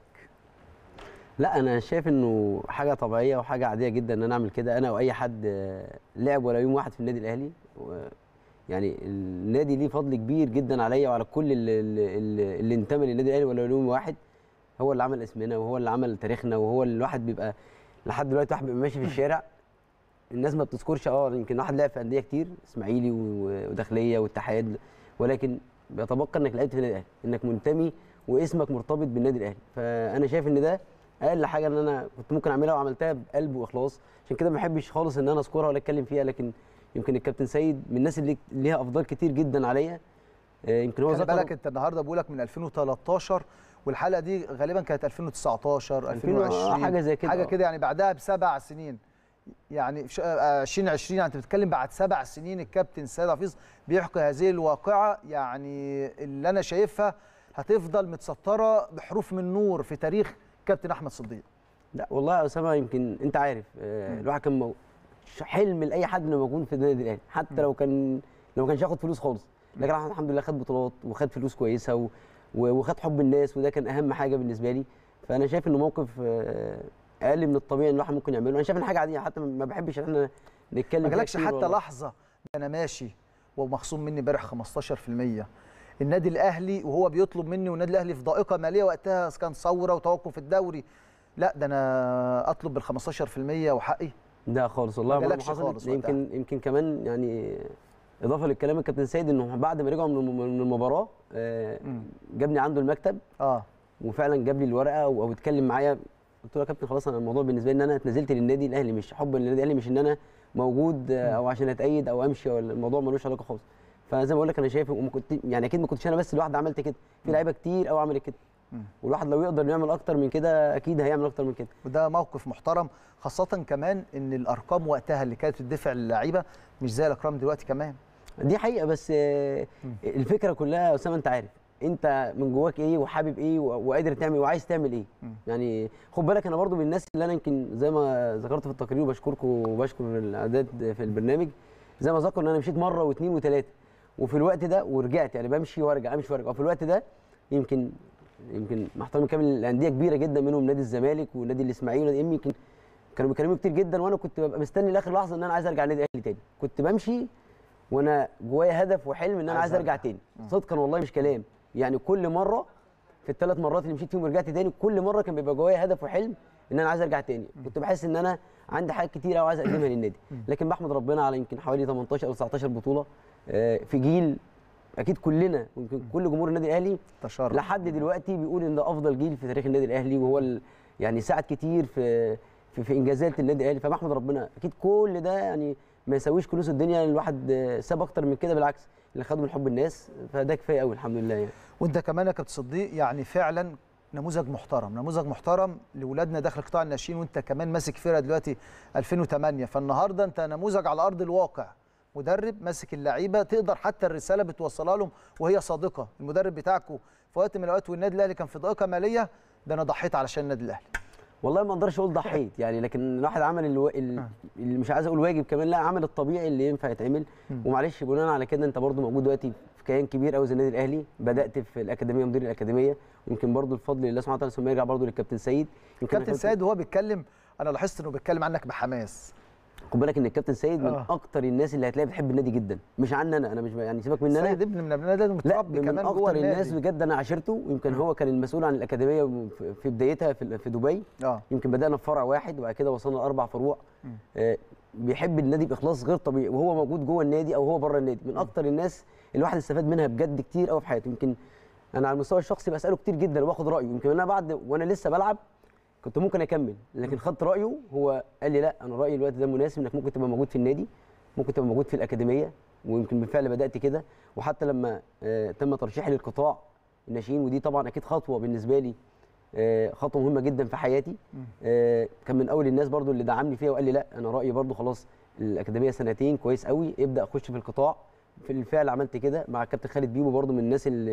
لا انا شايف انه حاجه طبيعيه وحاجه عاديه جدا ان انا اعمل كده انا او اي حد آه، لعب ولا يوم واحد في النادي الاهلي و- يعني النادي ليه فضل كبير جدا عليا وعلى كل اللي, اللي, اللي انتمى للنادي الاهلي ولا يوم واحد هو اللي عمل اسمنا وهو اللي عمل تاريخنا وهو اللي الواحد بيبقى لحد دلوقتي واحد بيبقى ماشي في الشارع الناس ما بتذكرش اه يمكن واحد لعب في انديه كتير اسماعيلي و- وداخليه والاتحاد ولكن بيتبقى انك لعبت في النادي الاهلي انك منتمي واسمك مرتبط بالنادي الاهلي فانا شايف ان ده اقل حاجه ان انا كنت ممكن اعملها وعملتها بقلب واخلاص عشان كده ما بحبش خالص ان انا اذكرها ولا اتكلم فيها لكن يمكن الكابتن سيد من الناس اللي ليها افضال كتير جدا عليا آه، يمكن هو خلي ذكر بالك انت النهارده بقولك من 2013 والحلقه دي غالبا كانت 2019 2000 آه، 2020 حاجة زي كده، حاجه آه. كده يعني بعدها بسبع سنين يعني في ش- آه، 2020 يعني انت بتتكلم بعد سبع سنين الكابتن سيد حفيظ بيحكي هذه الواقعه يعني اللي انا شايفها هتفضل متسطره بحروف من نور في تاريخ كابتن احمد صديق لا والله يا اسامه يمكن انت عارف آه، الواحد كان مو... ش- حلم لاي حد انه يكون في النادي الاهلي حتى لو كان لو ما كانش ياخد فلوس خالص لكن الواحد الحمد لله خد بطولات وخد فلوس كويسه و... و- وخد حب الناس وده كان اهم حاجه بالنسبه لي فانا شايف انه موقف آه، اقل من الطبيعي ان الواحد ممكن يعمله انا شايف ان حاجه عاديه حتى ما بحبش ان احنا نتكلم ما فيها جالكش كتير حتى والله. لحظه انا ماشي ومخصوم مني امبارح 15% النادي الاهلي وهو بيطلب مني والنادي الاهلي في ضائقه ماليه وقتها كان ثوره وتوقف الدوري لا ده انا اطلب بال 15% وحقي ده خالص والله ما عمرها جالكش حصلت. خالص وقتها. يمكن يمكن كمان يعني اضافه للكلام الكابتن سيد انه بعد ما رجعوا من الم- من المباراه آه، مم. جابني عنده المكتب اه وفعلا جاب لي الورقه او أو اتكلم معايا قلت له يا كابتن خلاص انا الموضوع بالنسبه لي ان انا اتنزلت للنادي الاهلي مش حب للنادي الاهلي مش ان انا موجود آه، او عشان اتايد او امشي ولا الموضوع ملوش علاقه خالص فزي ما بقول لك انا شايف وما كنت يعني اكيد ما كنتش انا بس لوحدي عملت كده في لعيبه كتير قوي عملت كده مم. والواحد لو يقدر يعمل اكتر من كده اكيد هيعمل اكتر من كده وده موقف محترم خاصه كمان ان الارقام وقتها اللي كانت بتدفع للعيبه مش زي الارقام دلوقتي كمان دي حقيقه بس آه، الفكره كلها يا اسامه انت عارف انت من جواك ايه وحابب ايه و- وقادر تعمل ايه وعايز تعمل ايه مم. يعني خد بالك انا برضو من الناس اللي انا يمكن زي ما ذكرت في التقرير وبشكركم وبشكر الاعداد في البرنامج زي ما ذكر ان انا مشيت مره واثنين وثلاثه وفي الوقت ده ورجعت يعني بمشي وارجع امشي وارجع وفي الوقت ده يمكن يمكن مع احترامي كامل الانديه كبيره جدا منهم نادي الزمالك ونادي الاسماعيلي ونادي إم يمكن كانوا بيكلموني كتير جدا وانا كنت ببقى مستني لاخر لحظه ان انا عايز ارجع النادي الاهلي تاني كنت بمشي وانا جوايا هدف وحلم ان انا عايز عايز ارجع أرجع. تاني صدقا والله مش كلام يعني كل مره في الثلاث مرات اللي مشيت فيهم ورجعت تاني كل مره كان بيبقى جوايا هدف وحلم ان انا عايز ارجع تاني كنت بحس ان انا عندي حاجات كتير قوي عايز اقدمها للنادي لكن بحمد ربنا على يمكن حوالي 18 او 19 بطوله آه، في جيل اكيد كلنا ويمكن كل جمهور النادي الاهلي تشرف لحد دلوقتي بيقول ان ده افضل جيل في تاريخ النادي الاهلي وهو ال- يعني ساعد كتير في في, في انجازات النادي الاهلي فبحمد ربنا اكيد كل ده يعني ما يساويش كنوز الدنيا الواحد آه، ساب اكتر من كده بالعكس اللي خده من حب الناس فده كفايه قوي الحمد لله يعني وانت كمان يا كابتن صديق يعني فعلا نموذج محترم نموذج محترم لاولادنا داخل قطاع الناشئين وانت كمان ماسك فرقه دلوقتي 2008 فالنهارده انت نموذج على ارض الواقع مدرب ماسك اللعيبه تقدر حتى الرساله بتوصلها لهم وهي صادقه المدرب بتاعكم في وقت من الاوقات والنادي الاهلي كان في ضائقه ماليه ده انا ضحيت علشان النادي الاهلي والله ما اقدرش اقول ضحيت يعني لكن الواحد عمل الو... ال- اللي مش عايز اقول واجب كمان لا عمل الطبيعي اللي ينفع يتعمل ومعلش بناء على كده انت برضو موجود دلوقتي في كيان كبير قوي زي النادي الاهلي بدات في الاكاديميه مدير الاكاديميه يمكن برضو الفضل لله سبحانه وتعالى ثم يرجع برضو للكابتن سيد يمكن كابتن أنا سيد وهو بيتكلم انا لاحظت انه بيتكلم عنك بحماس خد بالك ان الكابتن سيد من آه. اكتر الناس اللي هتلاقيها بتحب النادي جدا مش عني انا انا مش ب- يعني سيبك من انا سيد ابن من ابناء النادي لا متربي من كمان جوه اكتر الناس النادي بجد انا عاشرته ويمكن هو كان المسؤول عن الاكاديميه في- في بدايتها في في دبي اه يمكن بدانا في فرع واحد وبعد كده وصلنا لاربع فروع آه، بيحب النادي باخلاص غير طبيعي وهو موجود جوه النادي او هو بره النادي من اكتر الناس اللي الواحد استفاد منها بجد كتير قوي في حياته يمكن انا على المستوى الشخصي بساله كتير جدا وباخد رايه يمكن انا بعد وانا لسه بلعب كنت ممكن اكمل لكن خدت رايه هو قال لي لا انا رايي الوقت ده مناسب انك ممكن تبقى موجود في النادي ممكن تبقى موجود في الاكاديميه ويمكن بالفعل بدات كده وحتى لما آه، تم ترشيحي للقطاع الناشئين ودي طبعا اكيد خطوه بالنسبه لي آه، خطوه مهمه جدا في حياتي آه، كان من اول الناس برضو اللي دعمني فيها وقال لي لا انا رايي برضو خلاص الاكاديميه سنتين كويس قوي ابدا اخش في القطاع في الفعل عملت كده مع الكابتن خالد بيبو برضو من الناس اللي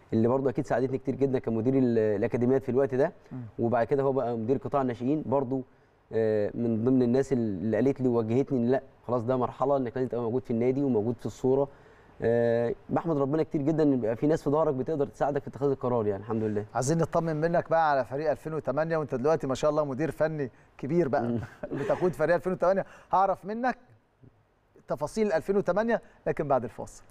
اللي برضه اكيد ساعدتني كتير جدا كمدير ال- الاكاديميات في الوقت ده وبعد كده هو بقى مدير قطاع الناشئين برضه آه، من ضمن الناس اللي قالت لي ووجهتني ان لا خلاص ده مرحله انك لازم تبقى موجود في النادي وموجود في الصوره آه، بحمد ربنا كتير جدا ان يبقى في ناس في ظهرك بتقدر تساعدك في اتخاذ القرار يعني الحمد لله عايزين نطمن منك بقى على فريق 2008 وانت دلوقتي ما شاء الله مدير فني كبير بقى بتقود فريق 2008 هعرف منك تفاصيل 2008 لكن بعد الفاصل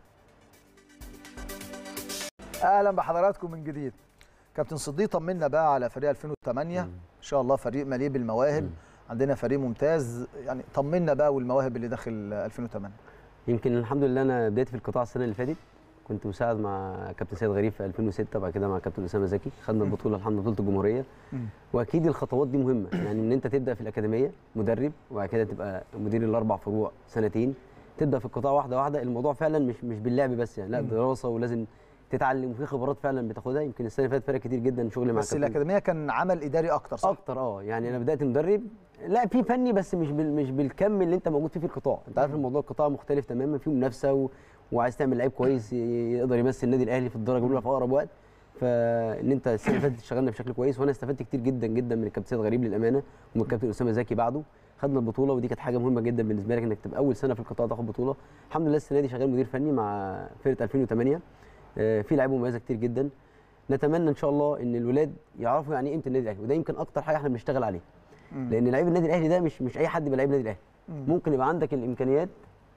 اهلا بحضراتكم من جديد كابتن صديق طمنا بقى على فريق 2008 ان شاء الله فريق مليء بالمواهب عندنا فريق ممتاز يعني طمنا بقى والمواهب اللي داخل 2008 يمكن الحمد لله انا بدايتي في القطاع السنه اللي فاتت كنت مساعد مع كابتن سيد غريب في 2006 وبعد كده مع كابتن اسامه زكي خدنا البطوله الحمد لله بطوله الجمهوريه واكيد الخطوات دي مهمه يعني ان انت تبدا في الاكاديميه مدرب وبعد كده تبقى مدير الاربع فروع سنتين تبدا في القطاع واحده واحده الموضوع فعلا مش مش باللعب بس يعني لا دراسه ولازم تتعلم وفي خبرات فعلا بتاخدها يمكن السنه اللي فاتت فرق كتير جدا شغلي مع بس كابتن الاكاديميه كان عمل اداري اكتر صح؟ اكتر اه يعني انا بدات مدرب لا في فني بس مش بال مش بالكم اللي انت موجود فيه في القطاع انت عارف الموضوع القطاع مختلف تماما فيه منافسه و... وعايز تعمل لعيب كويس ي- يقدر يمثل النادي الاهلي في الدرجه الاولى في اقرب وقت فان انت السنه اللي فاتت اشتغلنا بشكل كويس وانا استفدت كتير جدا جدا من الكابتن سيد غريب للامانه ومن الكابتن اسامه زكي بعده خدنا البطوله ودي كانت حاجه مهمه جدا بالنسبه لك انك تبقى اول سنه في القطاع تاخد بطوله الحمد لله السنه دي شغال مدير فني مع فرقه 2008 آه، في لعيبه مميزه كتير جدا نتمنى ان شاء الله ان الولاد يعرفوا يعني ايه قيمه النادي الاهلي وده يمكن اكتر حاجه احنا بنشتغل عليها لان لعيب النادي الاهلي ده مش مش اي حد يبقى لعيب النادي الاهلي ممكن يبقى عندك الامكانيات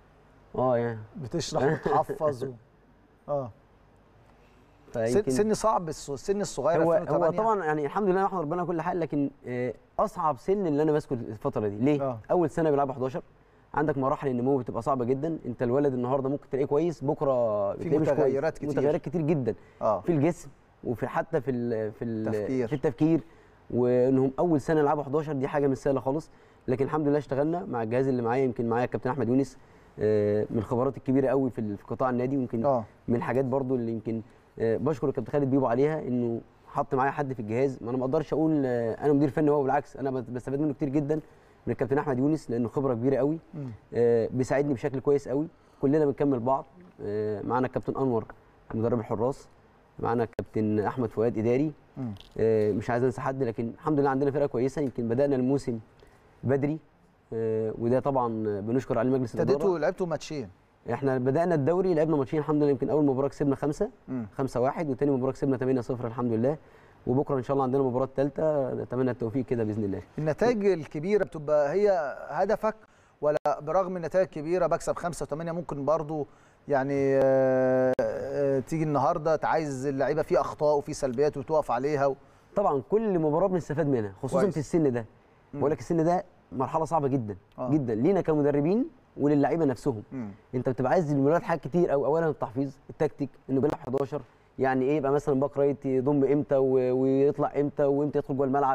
اه يعني بتشرح وتحفظ و... اه سن, فيمكن سن صعب الس- السن الصغير هو 2008 هو طبعا يعني الحمد لله نحمد ربنا على كل حال لكن آه، اصعب سن اللي انا ماسكه الفتره دي ليه؟ آه. اول سنه بيلعب 11 عندك مراحل النمو بتبقى صعبه جدا انت الولد النهارده ممكن تلاقيه كويس بكره بتلاقيه مش كويس. متغيرات كتير. متغيرات كتير جدا اه في الجسم وفي حتى في ال في ال تفكير. في التفكير وانهم اول سنه يلعبوا 11 دي حاجه مش سهله خالص لكن الحمد لله اشتغلنا مع الجهاز اللي معايا يمكن معايا الكابتن احمد يونس آه، من الخبرات الكبيره قوي في ال- في قطاع النادي ويمكن اه من الحاجات برضو اللي يمكن آه، بشكر الكابتن خالد بيبو عليها انه حط معايا حد في الجهاز ما انا ما اقدرش اقول آه، انا مدير فني هو بالعكس انا بس- بستفاد منه كتير جدا من الكابتن احمد يونس لانه خبره كبيره قوي مم. آه، بيساعدني بشكل كويس قوي كلنا بنكمل بعض آه، معانا الكابتن انور مدرب الحراس معانا الكابتن احمد فؤاد اداري مم. آه، مش عايز انسى حد لكن الحمد لله عندنا فرقه كويسه يمكن بدانا الموسم بدري آه، وده طبعا بنشكر عليه مجلس الاداره ابتديتوا لعبتوا ماتشين احنا بدانا الدوري لعبنا ماتشين الحمد لله يمكن اول مباراه كسبنا خمسه مم. خمسة واحد وتاني مباراه كسبنا 8 0 الحمد لله وبكره ان شاء الله عندنا مباراه ثالثه نتمنى التوفيق كده باذن الله النتائج الكبيره بتبقى هي هدفك ولا برغم النتائج الكبيره بكسب خمسة وثمانية ممكن برضو يعني آه، آه، تيجي النهارده عايز اللعيبه في اخطاء وفي سلبيات وتقف عليها و... طبعا كل مباراه بنستفاد منها خصوصا كويس. في السن ده بقول لك السن ده مرحله صعبه جدا آه. جدا لينا كمدربين وللعيبه نفسهم مم. انت بتبقى عايز الولاد حاجات كتير او اولا التحفيظ التكتيك انه بيلعب 11 يعني ايه يبقى مثلا باك رايت يضم امتى و- ويطلع امتى وامتى يدخل جوه الملعب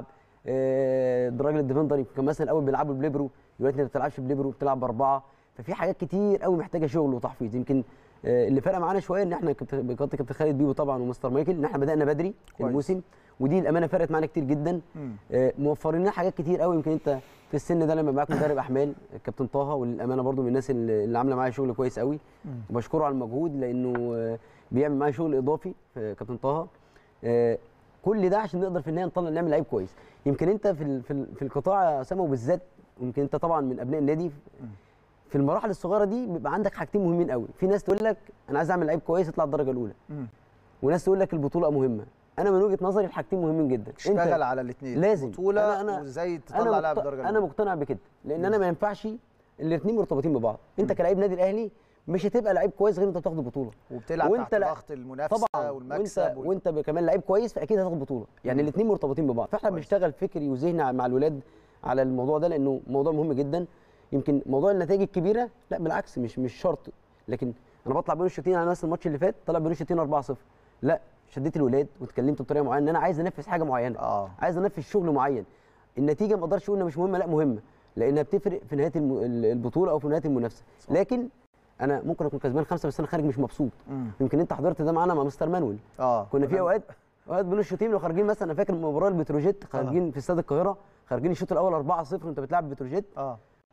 آه، الراجل الديفندر يمكن كان مثلا الاول بيلعبوا بليبرو دلوقتي انت ما بتلعبش بليبرو بتلعب باربعه ففي حاجات كتير قوي محتاجه شغل وتحفيظ يمكن آه، اللي فرق معانا شويه ان احنا كابتن- بقياده كابتن خالد بيبو طبعا ومستر مايكل ان احنا بدانا بدري كويس. الموسم ودي الامانه فرقت معانا كتير جدا مم. آه، موفرين لنا حاجات كتير قوي يمكن انت في السن ده لما معاك مدرب احمال الكابتن طه وللامانه برضو من الناس اللي اللي عامله معايا شغل كويس قوي وبشكره على المجهود لانه آه، بيعمل معايا شغل اضافي آه، كابتن طه آه، كل ده عشان نقدر في النهايه نطلع نعمل لعيب كويس يمكن انت في ال- في ال- في القطاع يا اسامه وبالذات يمكن انت طبعا من ابناء النادي في المراحل الصغيره دي بيبقى عندك حاجتين مهمين قوي في ناس تقول لك انا عايز اعمل لعيب كويس يطلع الدرجه الاولى مم. وناس تقول لك البطوله مهمه انا من وجهه نظري الحاجتين مهمين جدا اشتغل على الاثنين لازم. بطوله أنا- أنا- وازاي تطلع انا لاعب مقت... درجه انا مقتنع بكده لان انا ما ينفعش الاثنين مرتبطين ببعض انت كلاعب نادي الاهلي مش هتبقى لعيب كويس غير انت بتاخد بطوله وبتلعب وانت تحت لا- ضغط المنافسه طبعا والمكسب وانت وال... وانت كمان لعيب كويس فاكيد هتاخد بطوله يعني الاثنين مرتبطين ببعض فاحنا كويس. بنشتغل فكري وذهني مع الولاد على الموضوع ده لانه موضوع مهم جدا يمكن موضوع النتائج الكبيره لا بالعكس مش مش شرط لكن انا بطلع بين الشوطين على مثلا الماتش اللي فات طلع بين الشوطين 4-0 لا شديت الولاد واتكلمت بطريقه معينه ان انا عايز انفذ حاجه معينه اه عايز انفذ شغل معين النتيجه ما اقدرش اقول انها مش مهمه لا مهمه لانها بتفرق في نهايه الم- ال- البطوله او في نهايه المنافسه صح. لكن انا ممكن اكون كسبان خمسه بس انا خارج مش مبسوط مم. يمكن انت حضرت ده معانا مع مستر مانويل اه كنا في اوقات اوقات بين الشوطين لو خارجين مثلا انا فاكر مباراه البتروجيت خارجين في استاد القاهره خارجين الشوط الاول 4-0 وانت بتلعب بتروجيت اه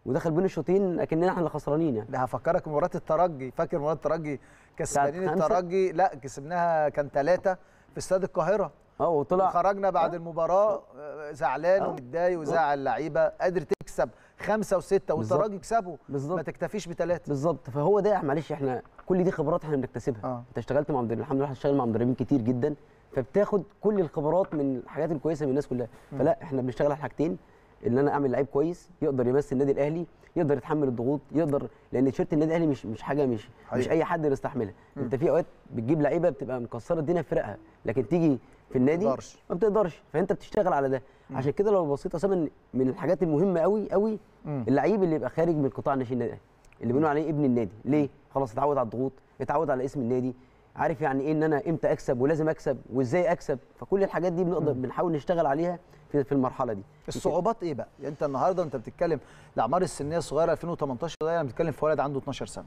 ودخل بين الشوطين اكننا احنا اللي خسرانين يعني ده هفكرك مباراه الترجي فاكر مباراه الترجي كسبانين خمسة؟ الترجي لا كسبناها كان ثلاثه في استاد القاهره اه وطلع خرجنا بعد المباراه آه، زعلان آه. ومتضايق وزعل اللعيبه قادر تكسب خمسه وسته بالظبط. والترجي كسبه بالظبط. ما تكتفيش بثلاثه بالظبط فهو ده معلش احنا كل دي خبرات احنا بنكتسبها آه. انت اشتغلت مع مدرب الحمد لله اشتغل مع مدربين كتير جدا فبتاخد كل الخبرات من الحاجات الكويسه من الناس كلها فلا احنا بنشتغل على حاجتين ان انا اعمل لعيب كويس يقدر يمثل النادي الاهلي يقدر يتحمل الضغوط يقدر لان تيشيرت النادي الاهلي مش مش حاجه مش مش حقيقي. اي حد يستحملها انت في اوقات بتجيب لعيبه بتبقى مكسره الدنيا في فرقها لكن تيجي في النادي تقدرش. ما بتقدرش فانت بتشتغل على ده عشان كده لو بصيت اصلا من الحاجات المهمه قوي قوي مم. اللعيب اللي يبقى خارج من قطاع ناشئين النادي الأهلي، اللي بنقول عليه ابن النادي ليه خلاص اتعود على الضغوط اتعود على اسم النادي عارف يعني ايه ان انا امتى اكسب ولازم اكسب وازاي اكسب فكل الحاجات دي بنقدر بنحاول نشتغل عليها في, في المرحله دي الصعوبات ايه بقى؟ يعني انت النهارده انت بتتكلم الاعمار السنيه الصغيره 2018 ده يعني بتتكلم في ولد عنده 12 سنه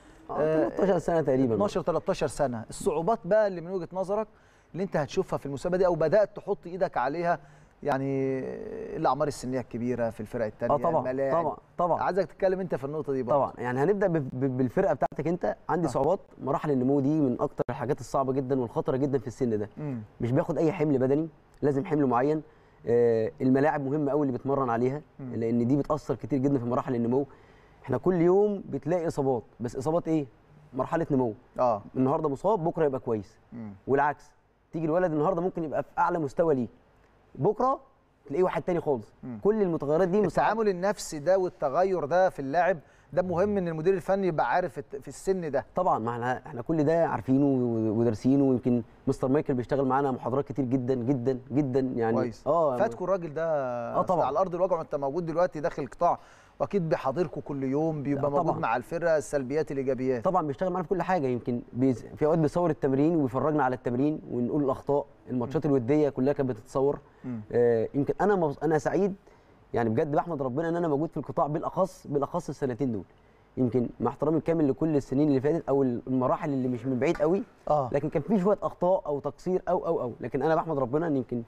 آه 13 سنه تقريبا 12 13 سنه الصعوبات بقى اللي من وجهه نظرك اللي انت هتشوفها في المسابقه دي او بدات تحط ايدك عليها يعني الاعمار السنيه الكبيره في الفرق الثانيه اه طبعا طبعا طبعا عايزك تتكلم انت في النقطه دي برضه طبعا يعني هنبدا ب- ب- بالفرقه بتاعتك انت عندي آه. صعوبات مراحل النمو دي من اكتر الحاجات الصعبه جدا والخطره جدا في السن ده مم. مش بياخد اي حمل بدني لازم حمل معين آه، الملاعب مهمه قوي اللي بتمرن عليها لان دي بتاثر كتير جدا في مراحل النمو احنا كل يوم بتلاقي اصابات بس اصابات ايه مرحله نمو اه النهارده مصاب بكره يبقى كويس مم. والعكس تيجي الولد النهارده ممكن يبقى في اعلى مستوى ليه بكره تلاقيه واحد تاني خالص كل المتغيرات دي مستعد- التعامل النفسي ده والتغير ده في اللاعب ده مهم ان المدير الفني يبقى عارف الت- في السن ده طبعا ما احنا احنا كل ده عارفينه و- ودارسينه ويمكن مستر مايكل بيشتغل معانا محاضرات كتير جدا جدا جدا يعني كويس اه فاتكوا الراجل ده آه طبعا. على ارض الواقع وانت موجود دلوقتي داخل القطاع واكيد بيحاضركوا كل يوم بيبقى لا موجود طبعا. مع الفرقه السلبيات الايجابيات طبعا بيشتغل معانا في كل حاجه يمكن بيز... في اوقات بيصور التمرين ويفرجنا على التمرين ونقول الاخطاء الماتشات الوديه كلها كانت بتتصور مم. آه يمكن انا مبس... انا سعيد يعني بجد بحمد ربنا ان انا موجود في القطاع بالاخص بالاخص السنتين دول يمكن مع احترامي الكامل لكل السنين اللي فاتت او المراحل اللي مش من بعيد قوي اه لكن كان في شويه اخطاء او تقصير او او او لكن انا بحمد ربنا ان يمكن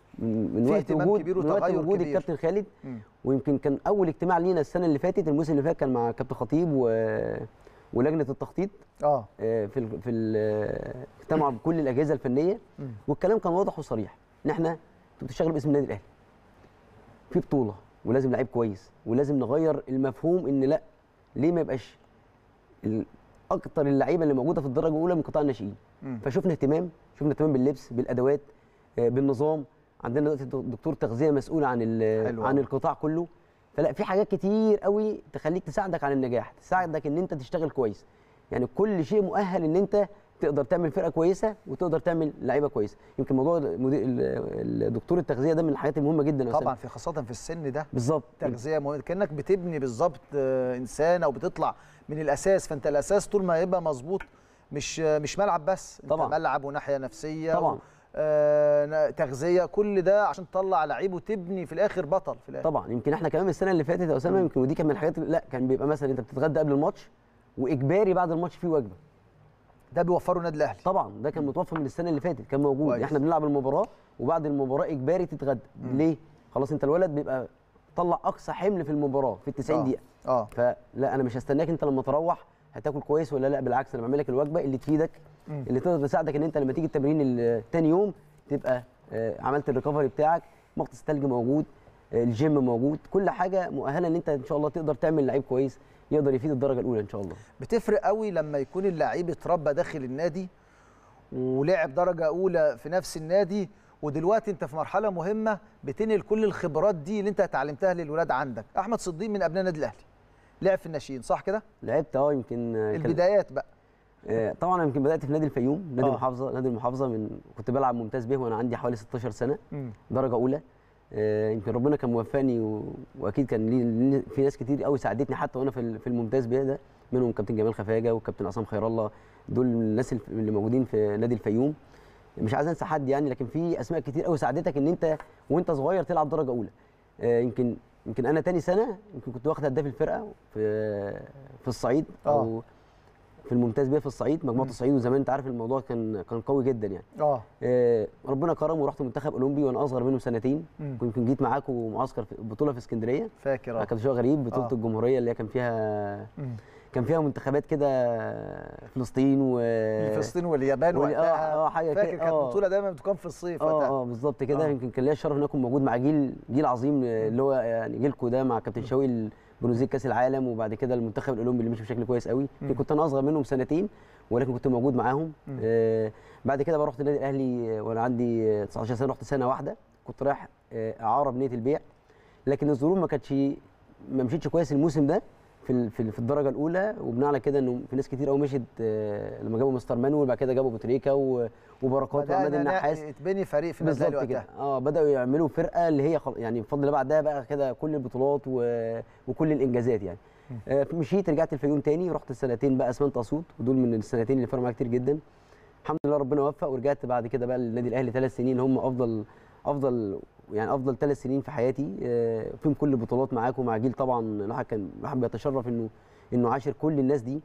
من من في وقت اهتمام وجود كبير من وقت وتغير وجود كبير. الكابتن خالد مم. ويمكن كان اول اجتماع لينا السنه اللي فاتت الموسم اللي فات كان مع كابتن خطيب و... ولجنه التخطيط اه آه، في ال... في ال... اجتمعوا بكل الاجهزه الفنيه مم. والكلام كان واضح وصريح ان احنا انتوا بتشتغلوا باسم النادي الاهلي في بطوله ولازم لعيب كويس ولازم نغير المفهوم ان لا ليه ما يبقاش ال- اكتر اللعيبه اللي موجوده في الدرجه الاولى من قطاع الناشئين مم. فشفنا اهتمام شفنا اهتمام باللبس بالادوات آه، بالنظام عندنا دلوقتي دكتور تغذيه مسؤول عن ال- حلو عن أوي. القطاع كله فلا في حاجات كتير قوي تخليك تساعدك على النجاح تساعدك ان انت تشتغل كويس يعني كل شيء مؤهل ان انت تقدر تعمل فرقه كويسه وتقدر تعمل لعيبه كويسه يمكن موضوع المدير ال- الدكتور التغذيه ده من الحاجات المهمه جدا يا أستاذ. طبعا في خاصه في السن ده بالظبط تغذيه مهمه كانك بتبني بالظبط آه، انسان او بتطلع من الاساس فانت الاساس طول ما يبقى مظبوط مش آه، مش ملعب بس انت طبعاً. ملعب وناحيه نفسيه طبعاً. و- آه، تغذيه كل ده عشان تطلع لعيب وتبني في الاخر بطل في الاخر طبعا يمكن احنا كمان السنه اللي فاتت يا اسامه يمكن ودي كانت من الحاجات اللي- لا كان بيبقى مثلا انت بتتغدى قبل الماتش واجباري بعد الماتش في وجبه ده بيوفره النادي الاهلي طبعا ده كان متوفر من السنه اللي فاتت كان موجود كويس. احنا بنلعب المباراه وبعد المباراه اجباري تتغدى ليه خلاص انت الولد بيبقى طلع اقصى حمل في المباراه في ال 90 آه. دقيقه اه فلا انا مش هستناك انت لما تروح هتاكل كويس ولا لا بالعكس انا بعمل لك الوجبه اللي تفيدك مم. اللي تقدر تساعدك ان انت لما تيجي التمرين ال- تاني يوم تبقى آه، عملت الريكفري بتاعك مغطس الثلج موجود آه، الجيم موجود كل حاجه مؤهله ان انت ان شاء الله تقدر تعمل لعيب كويس يقدر يفيد الدرجه الاولى ان شاء الله بتفرق قوي لما يكون اللعيب اتربى داخل النادي ولعب درجه اولى في نفس النادي ودلوقتي انت في مرحله مهمه بتنقل كل الخبرات دي اللي انت اتعلمتها للولاد عندك احمد صديق من ابناء النادي الاهلي لعب في الناشئين صح كده لعبت اه يمكن آه، كان- البدايات بقى آه، طبعا انا يمكن بدات في نادي الفيوم نادي آه. المحافظه نادي المحافظه من كنت بلعب ممتاز به وانا عندي حوالي 16 سنه مم. درجه اولى آه، يمكن ربنا كان موفقني و... واكيد كان لي لي- في ناس كتير قوي ساعدتني حتى وانا في ال- في الممتاز به ده منهم كابتن جمال خفاجه والكابتن عصام خير الله دول من الناس الف- اللي موجودين في نادي الفيوم مش عايز انسى حد يعني لكن في اسماء كتير قوي ساعدتك ان انت وانت صغير تلعب درجه اولى آه، يمكن يمكن انا تاني سنه يمكن كنت واخد هداف الفرقه في في الصعيد او في الممتاز بيه في الصعيد مجموعه الصعيد وزمان انت عارف الموضوع كان كان قوي جدا يعني اه آه، ربنا كرم ورحت منتخب اولمبي وانا اصغر منه سنتين مم. كنت يمكن جيت معاكم معسكر في بطوله في اسكندريه فاكر اه كان شيء غريب بطوله آه. الجمهوريه اللي هي كان فيها مم. كان فيها منتخبات كده فلسطين و فلسطين واليابان وال- وقتها آه، آه، حاجة فاكر كده، كانت آه. بطوله دايما بتكون في الصيف اه وقتها اه بالظبط كده آه. يمكن كان ليا الشرف ان اكون موجود مع جيل جيل عظيم آه، اللي هو يعني جيلكو ده مع كابتن شوقي برونزيه كاس العالم وبعد كده المنتخب الاولمبي اللي مشي بشكل كويس قوي مم. كنت انا اصغر منهم سنتين ولكن كنت موجود معاهم مم. آه بعد كده بقى رحت النادي الاهلي آه، وانا عندي آه، 19 سنه رحت سنه واحده كنت رايح آه، اعاره بنيه البيع لكن الظروف ما كانتش ما مشيتش كويس الموسم ده في ال- في ال- في الدرجه الاولى وبناء على كده انه في ناس كتير قوي مشيت آه، لما جابوا مستر مانويل بعد كده جابوا بوتريكا و- وبركات وعماد بدأنا النحاس يتبني فريق في النادي بالظبط الأهلي كده وقتها اه بداوا يعملوا فرقه اللي هي خل... يعني بفضل الله بعدها بقى كده كل البطولات و... وكل الانجازات يعني آه مشيت رجعت الفيوم تاني رحت السنتين بقى اسمنت اسيوط ودول من السنتين اللي فرقوا معايا كتير جدا الحمد لله ربنا وفق ورجعت بعد كده بقى للنادي الاهلي ثلاث سنين هم افضل افضل يعني افضل ثلاث سنين في حياتي آه فيهم كل البطولات معاكم مع جيل طبعا الواحد كان الواحد بيتشرف انه انه عاشر كل الناس دي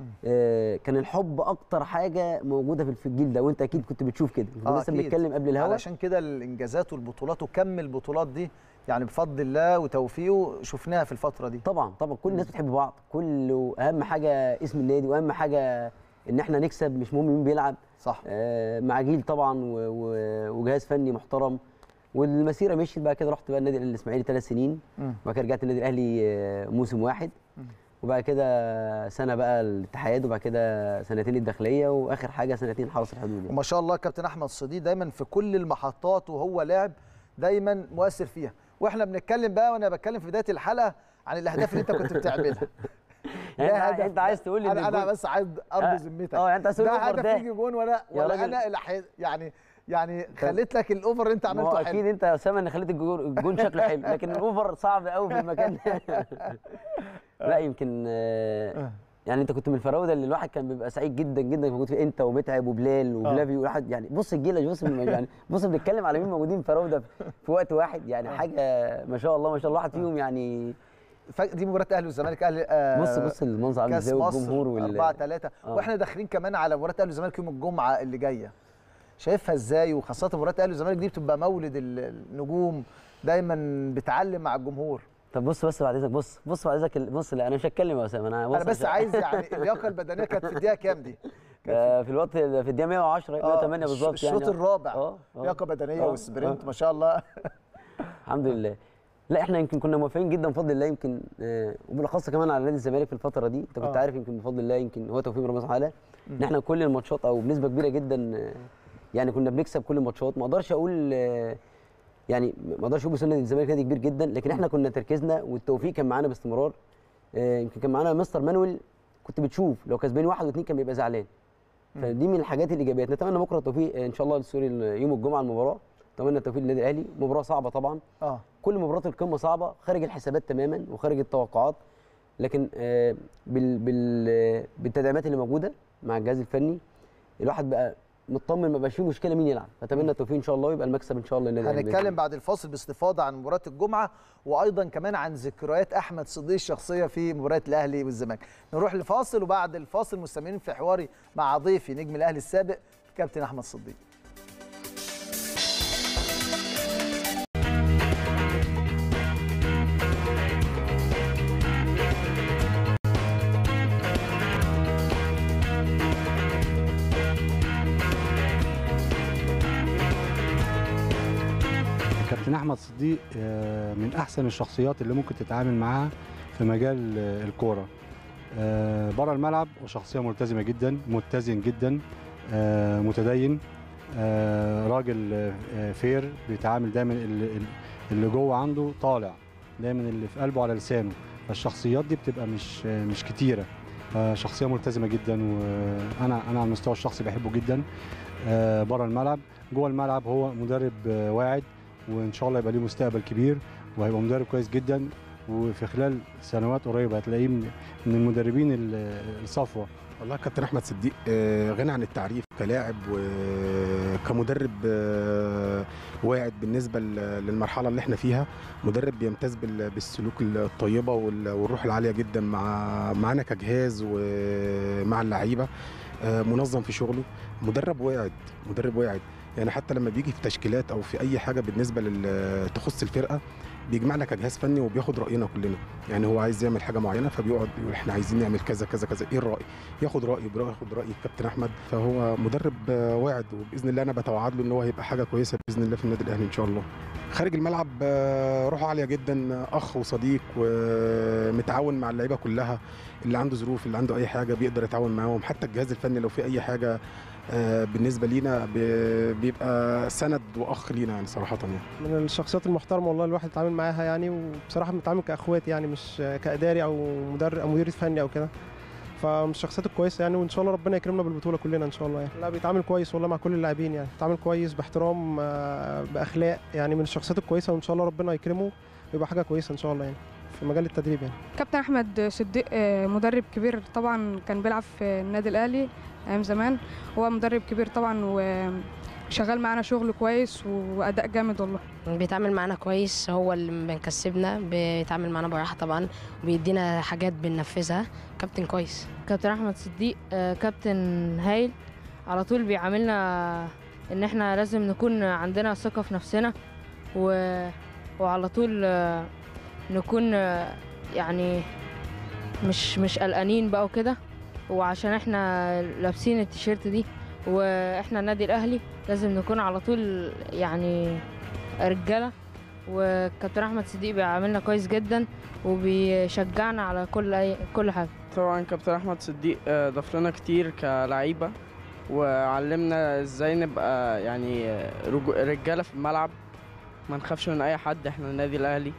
آه كان الحب اكتر حاجه موجوده في في الجيل ده وانت اكيد كنت بتشوف كده كنا آه، لسه أكيد. بنتكلم قبل الهوا علشان كده الانجازات والبطولات وكم البطولات دي يعني بفضل الله وتوفيقه شفناها في الفتره دي طبعا طبعا كل الناس بتحب بعض كل اهم حاجه اسم النادي واهم حاجه ان احنا نكسب مش مهم مين بيلعب صح آه، مع جيل طبعا و- و- وجهاز فني محترم والمسيره مشيت بقى كده رحت بقى النادي الاسماعيلي ثلاث سنين مم. وبعد كده رجعت النادي الاهلي آه، موسم واحد وبعد كده سنه بقى الاتحاد وبعد كده سنتين الداخليه واخر حاجه سنتين حرس الحدود يعني. وما شاء الله كابتن احمد صديق دايما في كل المحطات وهو لاعب دايما مؤثر فيها واحنا بنتكلم بقى وانا بتكلم في بدايه الحلقه عن الاهداف اللي انت كنت بتعملها يعني ده انت, هدف. انت عايز تقول لي إن انا انا الجول- بس عايز ارضي آه، ذمتك اه يعني انت عايز تقول ده الأوفر هدف ده يجي جون ولا يا ولا راجل. انا اللي حي- يعني يعني خليت لك الاوفر اللي انت ما هو عملته اكيد حلو انت يا اسامه ان خليت الجون الجون شكله حلو لكن الاوفر صعب قوي في المكان لا يمكن آه، يعني انت كنت من الفراوده اللي الواحد كان بيبقى سعيد جدا جدا موجود فيه انت ومتعب وبلال وبلافي وواحد يعني بص الجيل بص يعني بص بنتكلم على مين موجودين فراوده في وقت واحد يعني حاجه ما شاء الله ما شاء الله واحد فيهم يعني ف- دي مباراه اهلي والزمالك اهلي آه، بص بص المنظر عامل كاس ازاي مصر والجمهور وال 4 3 آه. واحنا داخلين كمان على مباراه اهلي والزمالك يوم الجمعه اللي جايه شايفها ازاي وخاصه مباراه اهلي والزمالك دي بتبقى مولد ال- النجوم دايما بتعلم مع الجمهور طب بص بس بعد اذنك بص بص بعد اذنك ال- بص لا انا مش هتكلم يا اسامه انا بص انا بس عشان- عايز يعني اللياقه البدنيه كانت في الدقيقه كام دي؟ آه، في الوقت في الدقيقه 110 108 الش- بالظبط يعني الشوط الرابع اه آه. لياقه بدنيه آه، والسبرنت آه. ما شاء الله الحمد لله لا احنا يمكن كنا موافقين جدا بفضل الله يمكن آه وبالاخص كمان على نادي الزمالك في الفتره دي انت كنت آه. عارف يمكن بفضل الله يمكن هو توفيق من ربنا سبحانه ان احنا كل الماتشات او بنسبه كبيره جدا آه، يعني كنا بنكسب كل الماتشات ما اقدرش اقول آه، يعني ما اقدرش اقول بس نادي الزمالك نادي كبير جدا لكن احنا كنا تركيزنا والتوفيق كان معانا باستمرار آه، يمكن كان معانا مستر مانويل كنت بتشوف لو كسبان واحد واثنين كان بيبقى زعلان فدي من الحاجات الايجابيات نتمنى بكره التوفيق آه، ان شاء الله سوري يوم الجمعه المباراه نتمنى التوفيق للنادي الاهلي مباراه صعبه طبعا اه كل مباريات القمه صعبه خارج الحسابات تماما وخارج التوقعات لكن آه، بال بال آه، بالتدعيمات اللي موجوده مع الجهاز الفني الواحد بقى مطمن ما بقاش فيه مشكله مين يلعب فاتمنى التوفيق ان شاء الله ويبقى المكسب ان شاء الله للنادي الأهلي بإذن هنتكلم الله. بعد الفاصل باستفاضه عن مباراه الجمعه وايضا كمان عن ذكريات احمد صديق الشخصيه في مباراه الاهلي والزمالك نروح لفاصل وبعد الفاصل مستمرين في حواري مع ضيفي نجم الاهلي السابق كابتن احمد صديق كابتن احمد صديق آه، من احسن الشخصيات اللي ممكن تتعامل معاها في مجال آه، الكوره آه، بره الملعب وشخصيه ملتزمه جدا متزن جدا آه، متدين آه، راجل آه، آه، فير بيتعامل دايما اللي, اللي جوه عنده طالع دايما اللي في قلبه على لسانه فالشخصيات دي بتبقى مش آه، مش كتيره آه، شخصيه ملتزمه جدا وانا انا على المستوى الشخصي بحبه جدا آه، بره الملعب جوه الملعب هو مدرب آه، واعد وان شاء الله يبقى ليه مستقبل كبير وهيبقى مدرب كويس جدا وفي خلال سنوات قريبه هتلاقيه من من المدربين ال- الصفوه والله كابتن احمد صديق آه، غني عن التعريف كلاعب وكمدرب آه، واعد بالنسبه ل- للمرحله اللي احنا فيها مدرب بيمتاز بال- بالسلوك الطيبه وال- والروح العاليه جدا مع معانا كجهاز ومع اللعيبه آه، منظم في شغله مدرب واعد مدرب واعد يعني حتى لما بيجي في تشكيلات او في اي حاجه بالنسبه لل- تخص الفرقه بيجمعنا كجهاز فني وبياخد راينا كلنا يعني هو عايز يعمل حاجه معينه فبيقعد يقول احنا عايزين نعمل كذا كذا كذا ايه الراي ياخد رايي بياخد راي الكابتن احمد فهو مدرب آه، واعد وباذن الله انا بتوعد له ان هو هيبقى حاجه كويسه باذن الله في النادي الاهلي ان شاء الله خارج الملعب آه، روحه عاليه جدا آه، اخ وصديق ومتعاون مع اللعيبه كلها اللي عنده ظروف اللي عنده اي حاجه بيقدر يتعاون معاهم حتى الجهاز الفني لو في اي حاجه آه، بالنسبه لينا بي- بيبقى سند واخ لينا يعني صراحه يعني من الشخصيات المحترمه والله الواحد اتعامل معاها يعني وبصراحه بنتعامل كاخوات يعني مش كاداري او مدرب او مدير فني او كده فمن الشخصيات الكويسه يعني وان شاء الله ربنا يكرمنا بالبطوله كلنا ان شاء الله يعني لا بيتعامل كويس والله مع كل اللاعبين يعني بيتعامل كويس باحترام آه، باخلاق يعني من الشخصيات الكويسه وان شاء الله ربنا يكرمه ويبقى حاجه كويسه ان شاء الله يعني في مجال التدريب يعني كابتن احمد صديق آه، مدرب كبير طبعا كان بيلعب في النادي الاهلي ايام زمان هو مدرب كبير طبعا وشغال معانا شغل كويس واداء جامد والله بيتعامل معانا كويس هو اللي بنكسبنا بيتعامل معانا براحه طبعا وبيدينا حاجات بننفذها كابتن كويس كابتن احمد صديق آه، كابتن هايل على طول بيعاملنا ان احنا لازم نكون عندنا ثقة في نفسنا و... وعلى طول آه، نكون آه، يعني مش مش قلقانين بقى وكده وعشان احنا لابسين التيشيرت دي واحنا النادي الاهلي لازم نكون على طول يعني رجاله وكابتن احمد صديق بيعاملنا كويس جدا وبيشجعنا على كل أي كل حاجه طبعا كابتن احمد صديق آه، ضاف لنا كتير كلعيبه وعلمنا ازاي نبقى يعني آه، رجو- رجاله في الملعب ما نخافش من اي حد احنا النادي الاهلي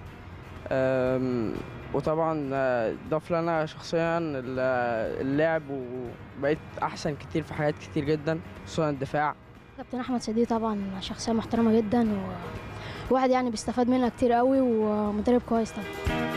آم، وطبعا آه، ضاف لنا شخصيا ال- اللعب وبقيت احسن كتير في حاجات كتير جدا خصوصا الدفاع كابتن احمد صديق طبعا شخصيه محترمه جدا وواحد يعني بيستفاد منها كتير قوي ومدرب كويس طبعا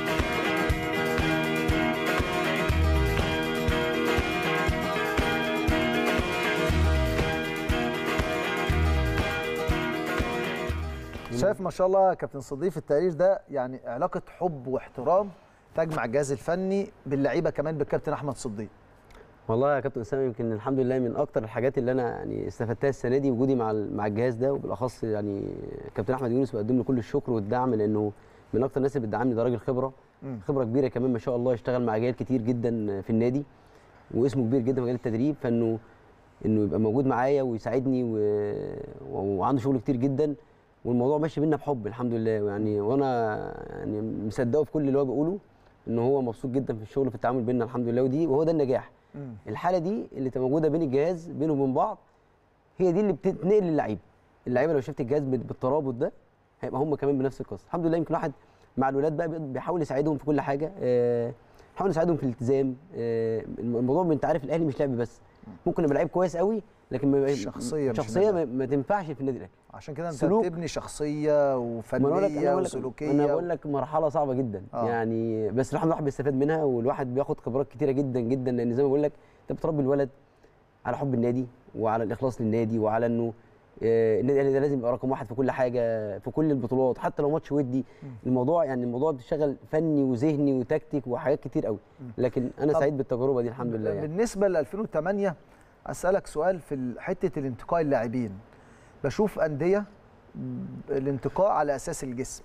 شايف ما شاء الله كابتن صديق في التقرير ده يعني علاقه حب واحترام تجمع الجهاز الفني باللعيبه كمان بالكابتن احمد صديق والله يا كابتن اسامه يمكن الحمد لله من اكتر الحاجات اللي انا يعني استفدتها السنه دي وجودي مع ال- مع الجهاز ده وبالاخص يعني كابتن احمد يونس بقدم له كل الشكر والدعم لانه من اكتر الناس اللي بتدعمني ده راجل خبره مم. خبره كبيره كمان ما شاء الله اشتغل مع اجيال كتير جدا في النادي واسمه كبير جدا في مجال التدريب فانه انه يبقى موجود معايا ويساعدني و... و- وعنده شغل كتير جدا والموضوع ماشي بينا بحب الحمد لله يعني وانا يعني مصدقه في كل اللي هو بيقوله ان هو مبسوط جدا في الشغل في التعامل بينا الحمد لله ودي وهو ده النجاح مم. الحاله دي اللي تبقى موجوده بين الجهاز بينهم وبين بعض هي دي اللي بتنقل للعيبه اللعيبه لو شافت الجهاز بال- بالترابط ده هيبقى هم كمان بنفس القصه الحمد لله يمكن واحد مع الولاد بقى بيقدر- بيحاول يساعدهم في كل حاجه آه، بيحاول يساعدهم في الالتزام آه، الموضوع انت عارف الاهلي مش لعب بس ممكن يبقى لعيب كويس قوي لكن ما يبقى- شخصية مش شخصيه النادي. ما, ما تنفعش في النادي الاهلي عشان كده انت سلوك. بتبني شخصيه ما أنا بقول لك- وفنيه أنا بقول لك- وسلوكيه انا بقول لك مرحله صعبه جدا آه. آه. يعني بس الحمد لله الواحد بيستفاد منها والواحد بياخد خبرات كتيره جدا جدا لان زي ما بقول لك انت بتربي الولد على حب النادي وعلى الاخلاص للنادي وعلى انه آه، النادي الاهلي ده لازم يبقى رقم واحد في كل حاجه في كل البطولات حتى لو ماتش ودي الموضوع يعني الموضوع بيشتغل فني وذهني وتكتيك وحاجات كتير قوي لكن انا طب سعيد بالتجربه دي الحمد لله يعني بالنسبه ل 2008 اسالك سؤال في ال- حته الانتقاء اللاعبين بشوف انديه ب- الانتقاء على اساس الجسم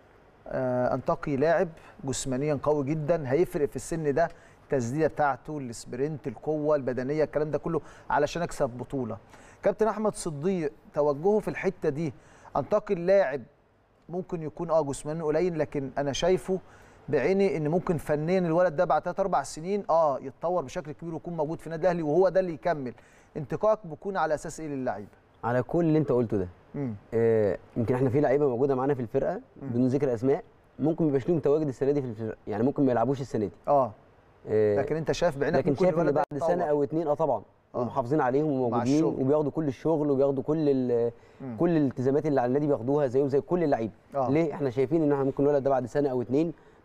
آه، انتقي لاعب جسمانيا قوي جدا هيفرق في السن ده التسديده بتاعته السبرنت القوه البدنيه الكلام ده كله علشان اكسب بطوله كابتن احمد صديق توجهه في الحته دي انتقي اللاعب ممكن يكون اه جسمانيا قليل لكن انا شايفه بعيني ان ممكن فنيا الولد ده بعد 3 4 سنين اه يتطور بشكل كبير ويكون موجود في النادي الاهلي وهو ده اللي يكمل انتقائك بيكون على اساس ايه للعيبه على كل اللي انت قلته ده مم. آه، يمكن احنا في لعيبه موجوده معانا في الفرقه بدون ذكر اسماء ممكن ما يبقاش لهم تواجد السنه دي في الفرقه يعني ممكن ما يلعبوش السنه دي اه آه، لكن انت شايف بعينك لكن ممكن شايف ان الولد ده بعد سنه يتطور. او اتنين اه طبعا آه. ومحافظين عليهم وموجودين الشغل. وبياخدوا كل الشغل وبياخدوا كل ال- مم. كل الالتزامات اللي على النادي بياخدوها زيهم زي كل اللعيبه آه. ليه احنا شايفين ان احنا ممكن الولد ده بعد سنه او اتنين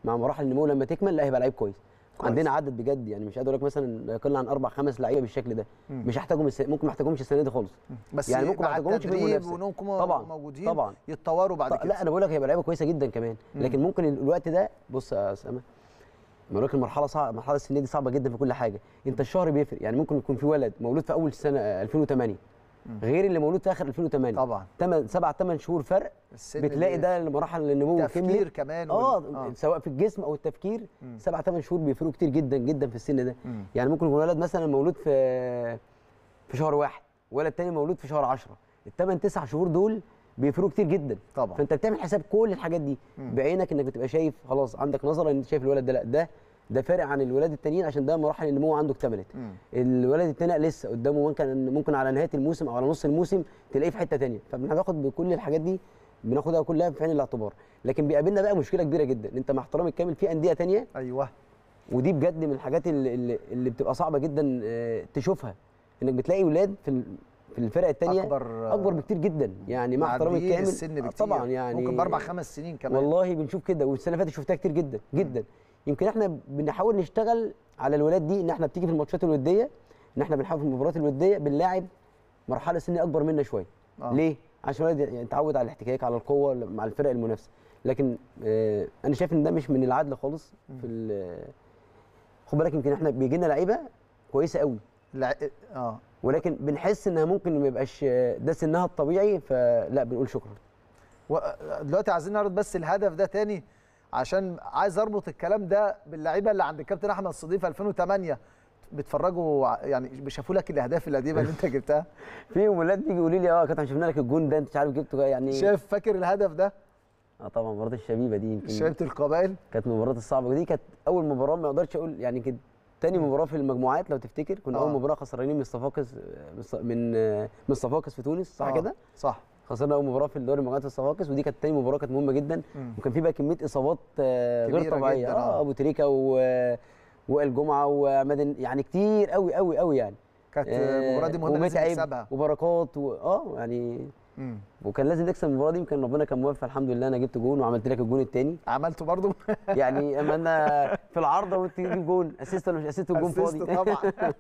مع مراحل النمو لما تكمل لا هيبقى لعيب كويس كويس. عندنا عدد بجد يعني مش قادر اقول لك مثلا لا يقل عن اربع خمس لعيبه بالشكل ده مم. مش هحتاجهم الس... ممكن ما احتاجهمش السنه دي خالص بس يعني ممكن ما مع احتاجهمش في التدريب المنافسه وانكم طبعا موجودين طبعا يتطوروا بعد ط- كده لا انا بقول لك هيبقى لعيبه كويسه جدا كمان مم. لكن ممكن الوقت ده بص يا اسامه بقول لك المرحله صعبه المرحله السنيه دي صعبه جدا في كل حاجه انت الشهر بيفرق يعني ممكن يكون في ولد مولود في اول سنه آه، 2008 غير اللي مولود في اخر 2008 طبعا 8 7 8 شهور فرق السن بتلاقي اللي- ده مراحل النمو تفكير كملت كمان اه, وال- آه. سواء في الجسم او التفكير مم. سبع ثمان شهور بيفرقوا كتير جدا جدا في السن ده مم. يعني ممكن يكون ولد مثلا مولود في في شهر واحد ولد تاني مولود في شهر 10 الثمان تسع شهور دول بيفرقوا كتير جدا طبعا فانت بتعمل حساب كل الحاجات دي مم. بعينك انك بتبقى شايف خلاص عندك نظره ان انت شايف الولد ده لا ده ده فارق عن الولاد التانيين عشان ده مراحل النمو عنده اكتملت مم. الولد التاني لسه قدامه ممكن ممكن على نهايه الموسم او على نص الموسم تلاقيه في حته تانية فبناخد بكل الحاجات دي بناخدها كلها في عين الاعتبار لكن بيقابلنا بقى مشكله كبيره جدا انت مع احترامي الكامل في انديه تانية ايوه ودي بجد من الحاجات اللي, اللي, اللي بتبقى صعبه جدا آه، تشوفها انك بتلاقي ولاد في ال- في الفرق التانية اكبر اكبر بكتير جدا يعني مع احترامي معديين الكامل السن آه، بكتير طبعا يعني ممكن باربع خمس سنين كمان والله بنشوف كده والسنه اللي فاتت شفتها كتير جدا جدا يمكن احنا بنحاول نشتغل على الولاد دي ان احنا بتيجي في الماتشات الوديه ان احنا بنحاول في المباريات الوديه بنلاعب مرحله سن اكبر منا شويه آه. ليه عشان الولد يتعود على الاحتكاك على القوه مع الفرق المنافسه لكن آه انا شايف ان ده مش من العدل خالص في ال- خد بالك يمكن احنا بيجي لنا لعيبه كويسه قوي لع... اه ولكن بنحس انها ممكن ما يبقاش آه، ده سنها الطبيعي فلا بنقول شكرا و... دلوقتي عايزين نعرض بس الهدف ده تاني عشان عايز اربط الكلام ده باللعيبه اللي عند الكابتن احمد صديق في 2008 بتفرجوا ع- يعني بيشافوا لك الاهداف القديمه اللي انت جبتها في ولاد بيجي يقولوا لي اه يا كابتن شفنا لك الجون ده انت مش عارف جبته يعني شايف فاكر الهدف ده اه طبعا مباراه الشبيبه دي يمكن شايبه القبائل كانت من المباريات الصعبه ودي كانت اول مباراه ما اقدرش اقول يعني كانت تاني مباراه في المجموعات لو تفتكر كنا آه. اول مباراه خسرانين من صفاقس من ص- من من صفاقس في تونس صح آه، كده صح خسرنا اول مباراه في الدوري المجموعات في صفاقس ودي كانت تاني مباراه كانت مهمه جدا مم. وكان في بقى كميه اصابات آه، غير كبيرة طبيعيه جداً، آه. اه ابو تريكه و وائل جمعه وعماد يعني كتير قوي قوي قوي يعني كانت المباراه دي مهمه لازم ومتعب نكسبها وبركات و... اه يعني مم. وكان لازم نكسب المباراه دي يمكن ربنا كان موفق الحمد لله انا جبت جون وعملت لك الجون الثاني عملته برضو يعني اما انا في العارضه وانت تجيب جون اسيست ولا مش اسيست والجون أسيست فاضي طبعا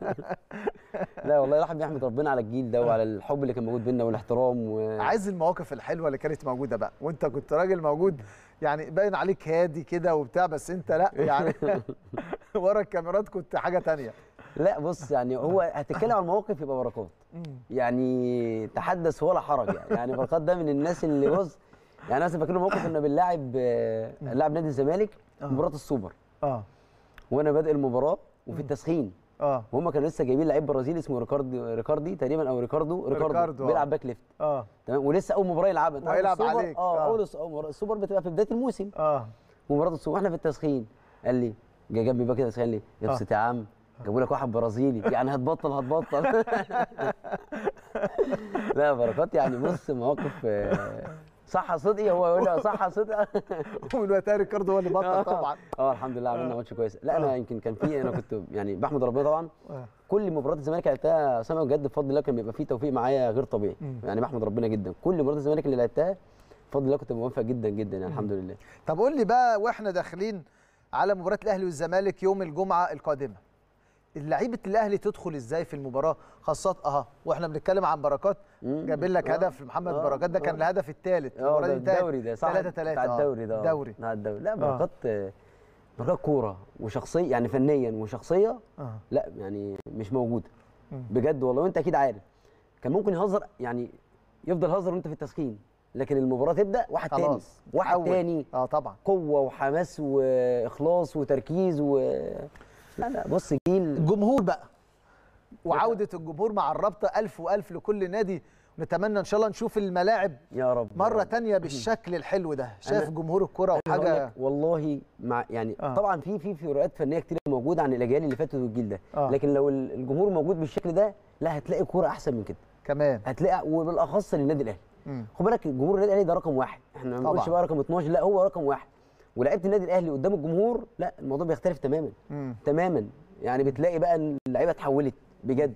لا والله الواحد بيحمد ربنا على الجيل ده وعلى الحب اللي كان موجود بينا والاحترام و... عايز المواقف الحلوه اللي كانت موجوده بقى وانت كنت راجل موجود يعني باين عليك هادي كده وبتاع بس انت لا يعني ورا الكاميرات كنت حاجه تانية لا بص يعني هو هتتكلم عن المواقف يبقى بركات يعني تحدث ولا حرج يعني يعني بركات ده من الناس اللي بص يعني مثلا فاكر موقف كنا بنلاعب آه، نلعب نادي الزمالك مباراه السوبر اه وانا بادئ المباراه وفي التسخين اه وهم كانوا لسه جايبين لعيب برازيلي اسمه ريكاردي ريكاردي تقريبا او ريكاردو ريكاردو, ريكاردو، آه. بيلعب باك ليفت اه تمام ولسه اول مباراه يلعبها أنت عارف وهيلعب السوبر- عليك، اه آه. اول الس- أول مباراة- السوبر بتبقى في بدايه الموسم اه مباراه السوبر واحنا في التسخين قال لي جه جنبي بقى كده قال لي يا آه. بس يا عم جابوا لك واحد برازيلي يعني هتبطل هتبطل لا بركات يعني بص مواقف آه، صح يا صدقي هو يقول لي صح يا صدقي ومن وقتها ريكاردو هو اللي بطل طبعا اه الحمد لله عملنا ماتش كويس لا انا يمكن كان في انا كنت يعني بحمد ربنا طبعا آه. كل مباريات الزمالك اللي لعبتها اسامه بجد بفضل الله كان بيبقى فيه توفيق معايا غير طبيعي مم. يعني بحمد ربنا جدا كل مباريات الزمالك اللي لعبتها بفضل الله كنت موفق جدا جدا يعني الحمد لله طب قول لي بقى واحنا داخلين على مباراه الاهلي والزمالك يوم الجمعه القادمه اللعيبه الاهلي تدخل ازاي في المباراه خاصه اه واحنا بنتكلم عن بركات مم. جايبين لك آه. هدف محمد آه. بركات ده كان آه. الهدف الثالث اه ده الدوري ده صح 3 3 بتاع الدوري ده آه. دوري بتاع الدوري لا بركات آه. بركات كوره وشخصيه يعني فنيا وشخصيه اه لا يعني مش موجوده مم. بجد والله وانت اكيد عارف كان ممكن يهزر يعني يفضل هزر وانت في التسخين لكن المباراه تبدا واحد تاني خلاص واحد اتعود. تاني اه طبعا قوه وحماس واخلاص وتركيز و لا لا بص جيل الجمهور بقى وعوده الجمهور مع الرابطه ألف وألف لكل نادي نتمنى ان شاء الله نشوف الملاعب يا رب مره تانية بالشكل الحلو ده شايف أنا- جمهور الكره أنا هقول وحاجه لك والله مع يعني آه. آه. طبعا في في فروقات فنيه كتير موجوده عن الاجيال اللي فاتت والجيل ده آه. آه. لكن لو ال- الجمهور موجود بالشكل ده لا هتلاقي كوره احسن من كده كمان هتلاقي وبالاخص للنادي الاهلي مم. خد بالك الجمهور النادي الاهلي ده رقم واحد احنا ما بنقولش طبعاً. بقى رقم 12 لا هو رقم واحد ولعيبه النادي الاهلي قدام الجمهور لا الموضوع بيختلف تماما مم. تماما يعني بتلاقي بقى ان اللعيبه اتحولت بجد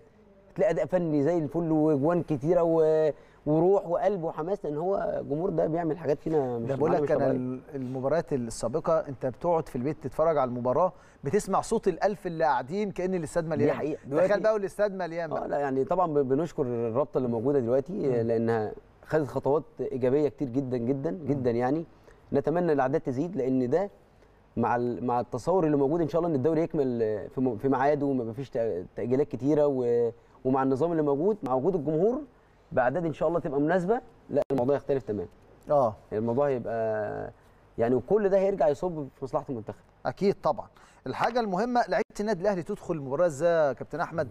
تلاقي اداء فني زي الفل وجوان كتيره و... وروح وقلب وحماس لان هو الجمهور ده بيعمل حاجات فينا مش ده بقول معانا لك مش انا طبيعية. ال- المباريات السابقه انت بتقعد في البيت تتفرج على المباراه بتسمع صوت الالف اللي قاعدين كان الاستاد مليان حقيقة. تخيل دلوقتي- بقى والاستاد مليان اه بقى لا يعني طبعا ب- بنشكر الرابطه اللي موجوده دلوقتي آه، لانها خدت خطوات ايجابيه كتير جدا جدا جدا يعني نتمنى الاعداد تزيد لان ده مع ال- مع التصور اللي موجود ان شاء الله ان الدوري يكمل آه، في م- في ميعاده وما فيش تأ- تاجيلات كتيره و- ومع النظام اللي موجود مع وجود الجمهور باعداد ان شاء الله تبقى مناسبه لا الموضوع يختلف تماما اه الموضوع هيبقى يعني وكل ده هيرجع يصب في مصلحه المنتخب اكيد طبعا الحاجه المهمه لعيبه النادي الاهلي تدخل المباراه ازاي يا كابتن احمد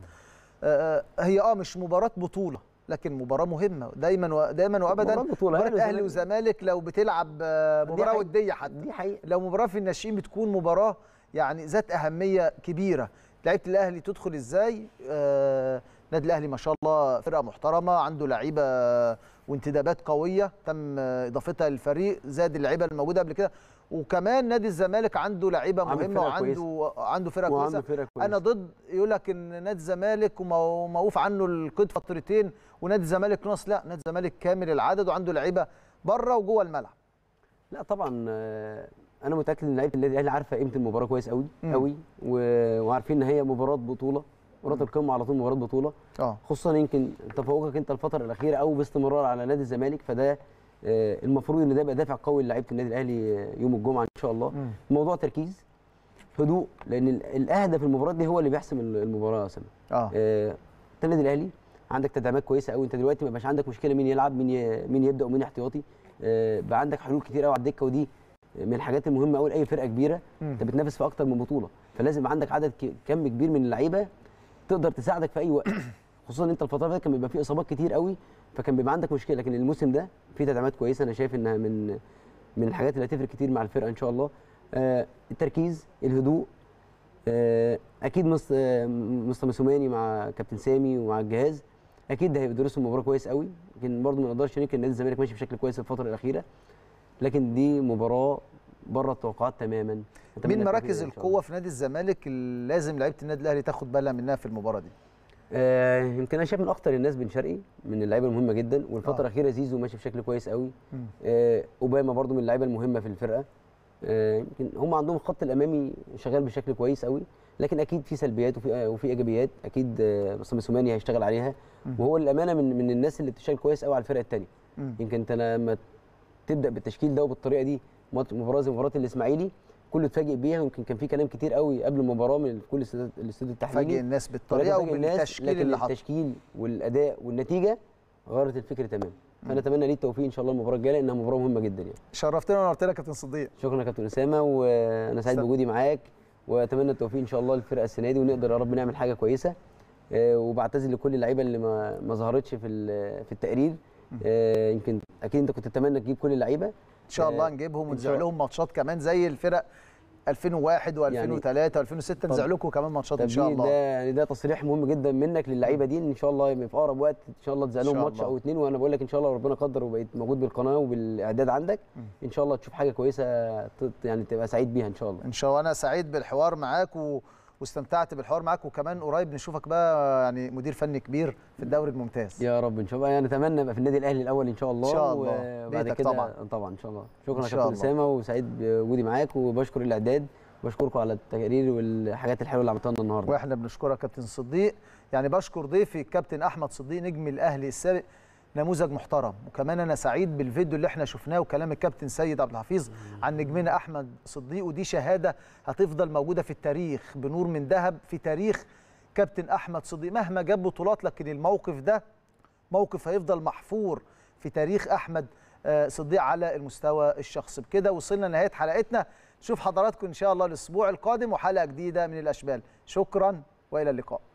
آه آه، هي اه مش مباراه بطوله لكن مباراه مهمه دايما و... دايما وابدا مباراة بطولة، مباراه أهلي اهلي وزمالك لو بتلعب آه، دي مباراه حقيقة. وديه حتى دي حقيقه لو مباراه في الناشئين بتكون مباراه يعني ذات اهميه كبيره لعيبه الاهلي تدخل ازاي آه النادي الاهلي ما شاء الله فرقه محترمه عنده لعيبه وانتدابات قويه تم آه، اضافتها للفريق زاد اللعيبه الموجوده قبل كده وكمان نادي الزمالك عنده لعيبه عامل مهمه فرقة وعنده عنده فرقه وعنده كويسه فرقة كويسة. انا ضد يقول لك ان نادي الزمالك ومو- موقوف عنه القيد فترتين ونادي الزمالك ناقص لا نادي الزمالك كامل العدد وعنده لعيبه بره وجوه الملعب لا طبعا آه، انا متاكد ان لعيبه النادي الاهلي عارفه قيمه المباراه كويس قوي مم. قوي و- وعارفين ان هي مباراه بطوله مباراه القمه على طول مباراه بطوله اه خصوصا يمكن تفوقك انت الفتره الاخيره او باستمرار على نادي الزمالك فده آه، المفروض ان ده يبقى دافع قوي لعيبه النادي الاهلي آه، يوم الجمعه ان شاء الله مم. موضوع تركيز هدوء لان ال- الاهدف المباراه دي هو اللي بيحسم ال- المباراه يا سامي اه آه، انت النادي الاهلي عندك تدعيمات كويسه قوي انت دلوقتي ما بقاش عندك مشكله مين يلعب مين ي- مين يبدا ومين احتياطي آه، بقى عندك حلول كتير قوي على الدكه ودي من الحاجات المهمه قوي لاي فرقه كبيره مم. انت بتنافس في اكتر من بطوله فلازم يبقى عندك عدد ك- كم كبير من اللعيبه تقدر تساعدك في اي وقت خصوصا ان انت الفتره اللي فاتت كان بيبقى فيه اصابات كتير قوي فكان بيبقى عندك مشكله لكن الموسم ده فيه تدعيمات كويسه انا شايف انها من من الحاجات اللي هتفرق كتير مع الفرقه ان شاء الله آه، التركيز الهدوء آه، اكيد مس- آه، مستر مسوماني مع كابتن سامي ومع الجهاز اكيد ده هيدرسوا المباراه كويس قوي لكن برضه ما نقدرش ننكر ان نادي الزمالك ماشي بشكل كويس الفتره الاخيره لكن دي مباراه بره التوقعات تماما أتمنى مين التوفيق مراكز إن شاء الله. القوه في نادي الزمالك اللي لازم لعيبه النادي الاهلي تاخد بالها منها في المباراه دي آه يمكن انا شايف من اخطر الناس بن شرقي من اللعيبه المهمه جدا والفتره آه. الاخيره زيزو ماشي بشكل كويس قوي مم. آه اوباما برضو من اللعيبه المهمه في الفرقه آه يمكن هم عندهم الخط الامامي شغال بشكل كويس قوي لكن اكيد في سلبيات وفي آه وفي ايجابيات اكيد آه مستر موسيماني هيشتغل عليها مم. وهو الامانه من من الناس اللي بتشتغل كويس قوي على الفرقه الثانيه مم. يمكن انت لما تبدا بالتشكيل ده وبالطريقه دي مات- مباراه زي مباراه الاسماعيلي كله اتفاجئ بيها ويمكن كان في كلام كتير قوي قبل المباراه من كل الاستوديو الاستوديو التحليلي فاجئ الناس ولكن بالطريقه فاجئ الناس، وبالتشكيل لكن اللي حطه التشكيل والاداء والنتيجه غيرت الفكر تماما فنتمنى ليه التوفيق ان شاء الله المباراه الجايه لانها مباراه مهمه جدا يعني شرفتنا ونورتنا يا كابتن صديق شكرا يا كابتن اسامه وانا سعيد سلام. بوجودي معاك واتمنى التوفيق ان شاء الله للفرقه السنه دي ونقدر يا رب نعمل حاجه كويسه آه، وبعتذر لكل اللعيبه اللي ما ما ظهرتش في ال- في التقرير آه، يمكن اكيد انت كنت تتمنى تجيب كل اللعيبه ان شاء الله آه، نجيبهم إن ونذيع شاء- لهم ماتشات كمان زي الفرق 2001 و2003 يعني- و2006 نذيع طب- لكم كمان ماتشات طب ان شاء دي- الله ده يعني ده تصريح مهم جدا منك للعيبه دي ان شاء الله في اقرب وقت ان شاء الله تذيع إن لهم شاء ماتش الله. او اتنين وانا بقول لك ان شاء الله ربنا قدر وبقيت موجود بالقناه وبالاعداد عندك ان شاء الله تشوف حاجه كويسه ت- يعني تبقى سعيد بيها ان شاء الله ان شاء الله انا سعيد بالحوار معاك و... واستمتعت بالحوار معاك وكمان قريب نشوفك بقى يعني مدير فني كبير في الدوري الممتاز يا رب ان شاء الله يعني نتمنى ابقى في النادي الاهلي الاول ان شاء الله إن شاء الله. وبعد بيتك كده طبعاً. طبعا ان شاء الله شكرا إن يا شاء كابتن الله. اسامه وسعيد بوجودي معاك وبشكر الاعداد وبشكركم على التقارير والحاجات الحلوه اللي عملتوها لنا النهارده واحنا بنشكرك كابتن صديق يعني بشكر ضيفي الكابتن احمد صديق نجم الاهلي السابق نموذج محترم وكمان انا سعيد بالفيديو اللي احنا شفناه وكلام الكابتن سيد عبد الحفيظ عن نجمنا احمد صديق ودي شهاده هتفضل موجوده في التاريخ بنور من ذهب في تاريخ كابتن احمد صديق مهما جاب بطولات لكن الموقف ده موقف هيفضل محفور في تاريخ احمد آه، صديق على المستوى الشخصي بكده وصلنا لنهايه حلقتنا نشوف حضراتكم ان شاء الله الاسبوع القادم وحلقه جديده من الاشبال شكرا والى اللقاء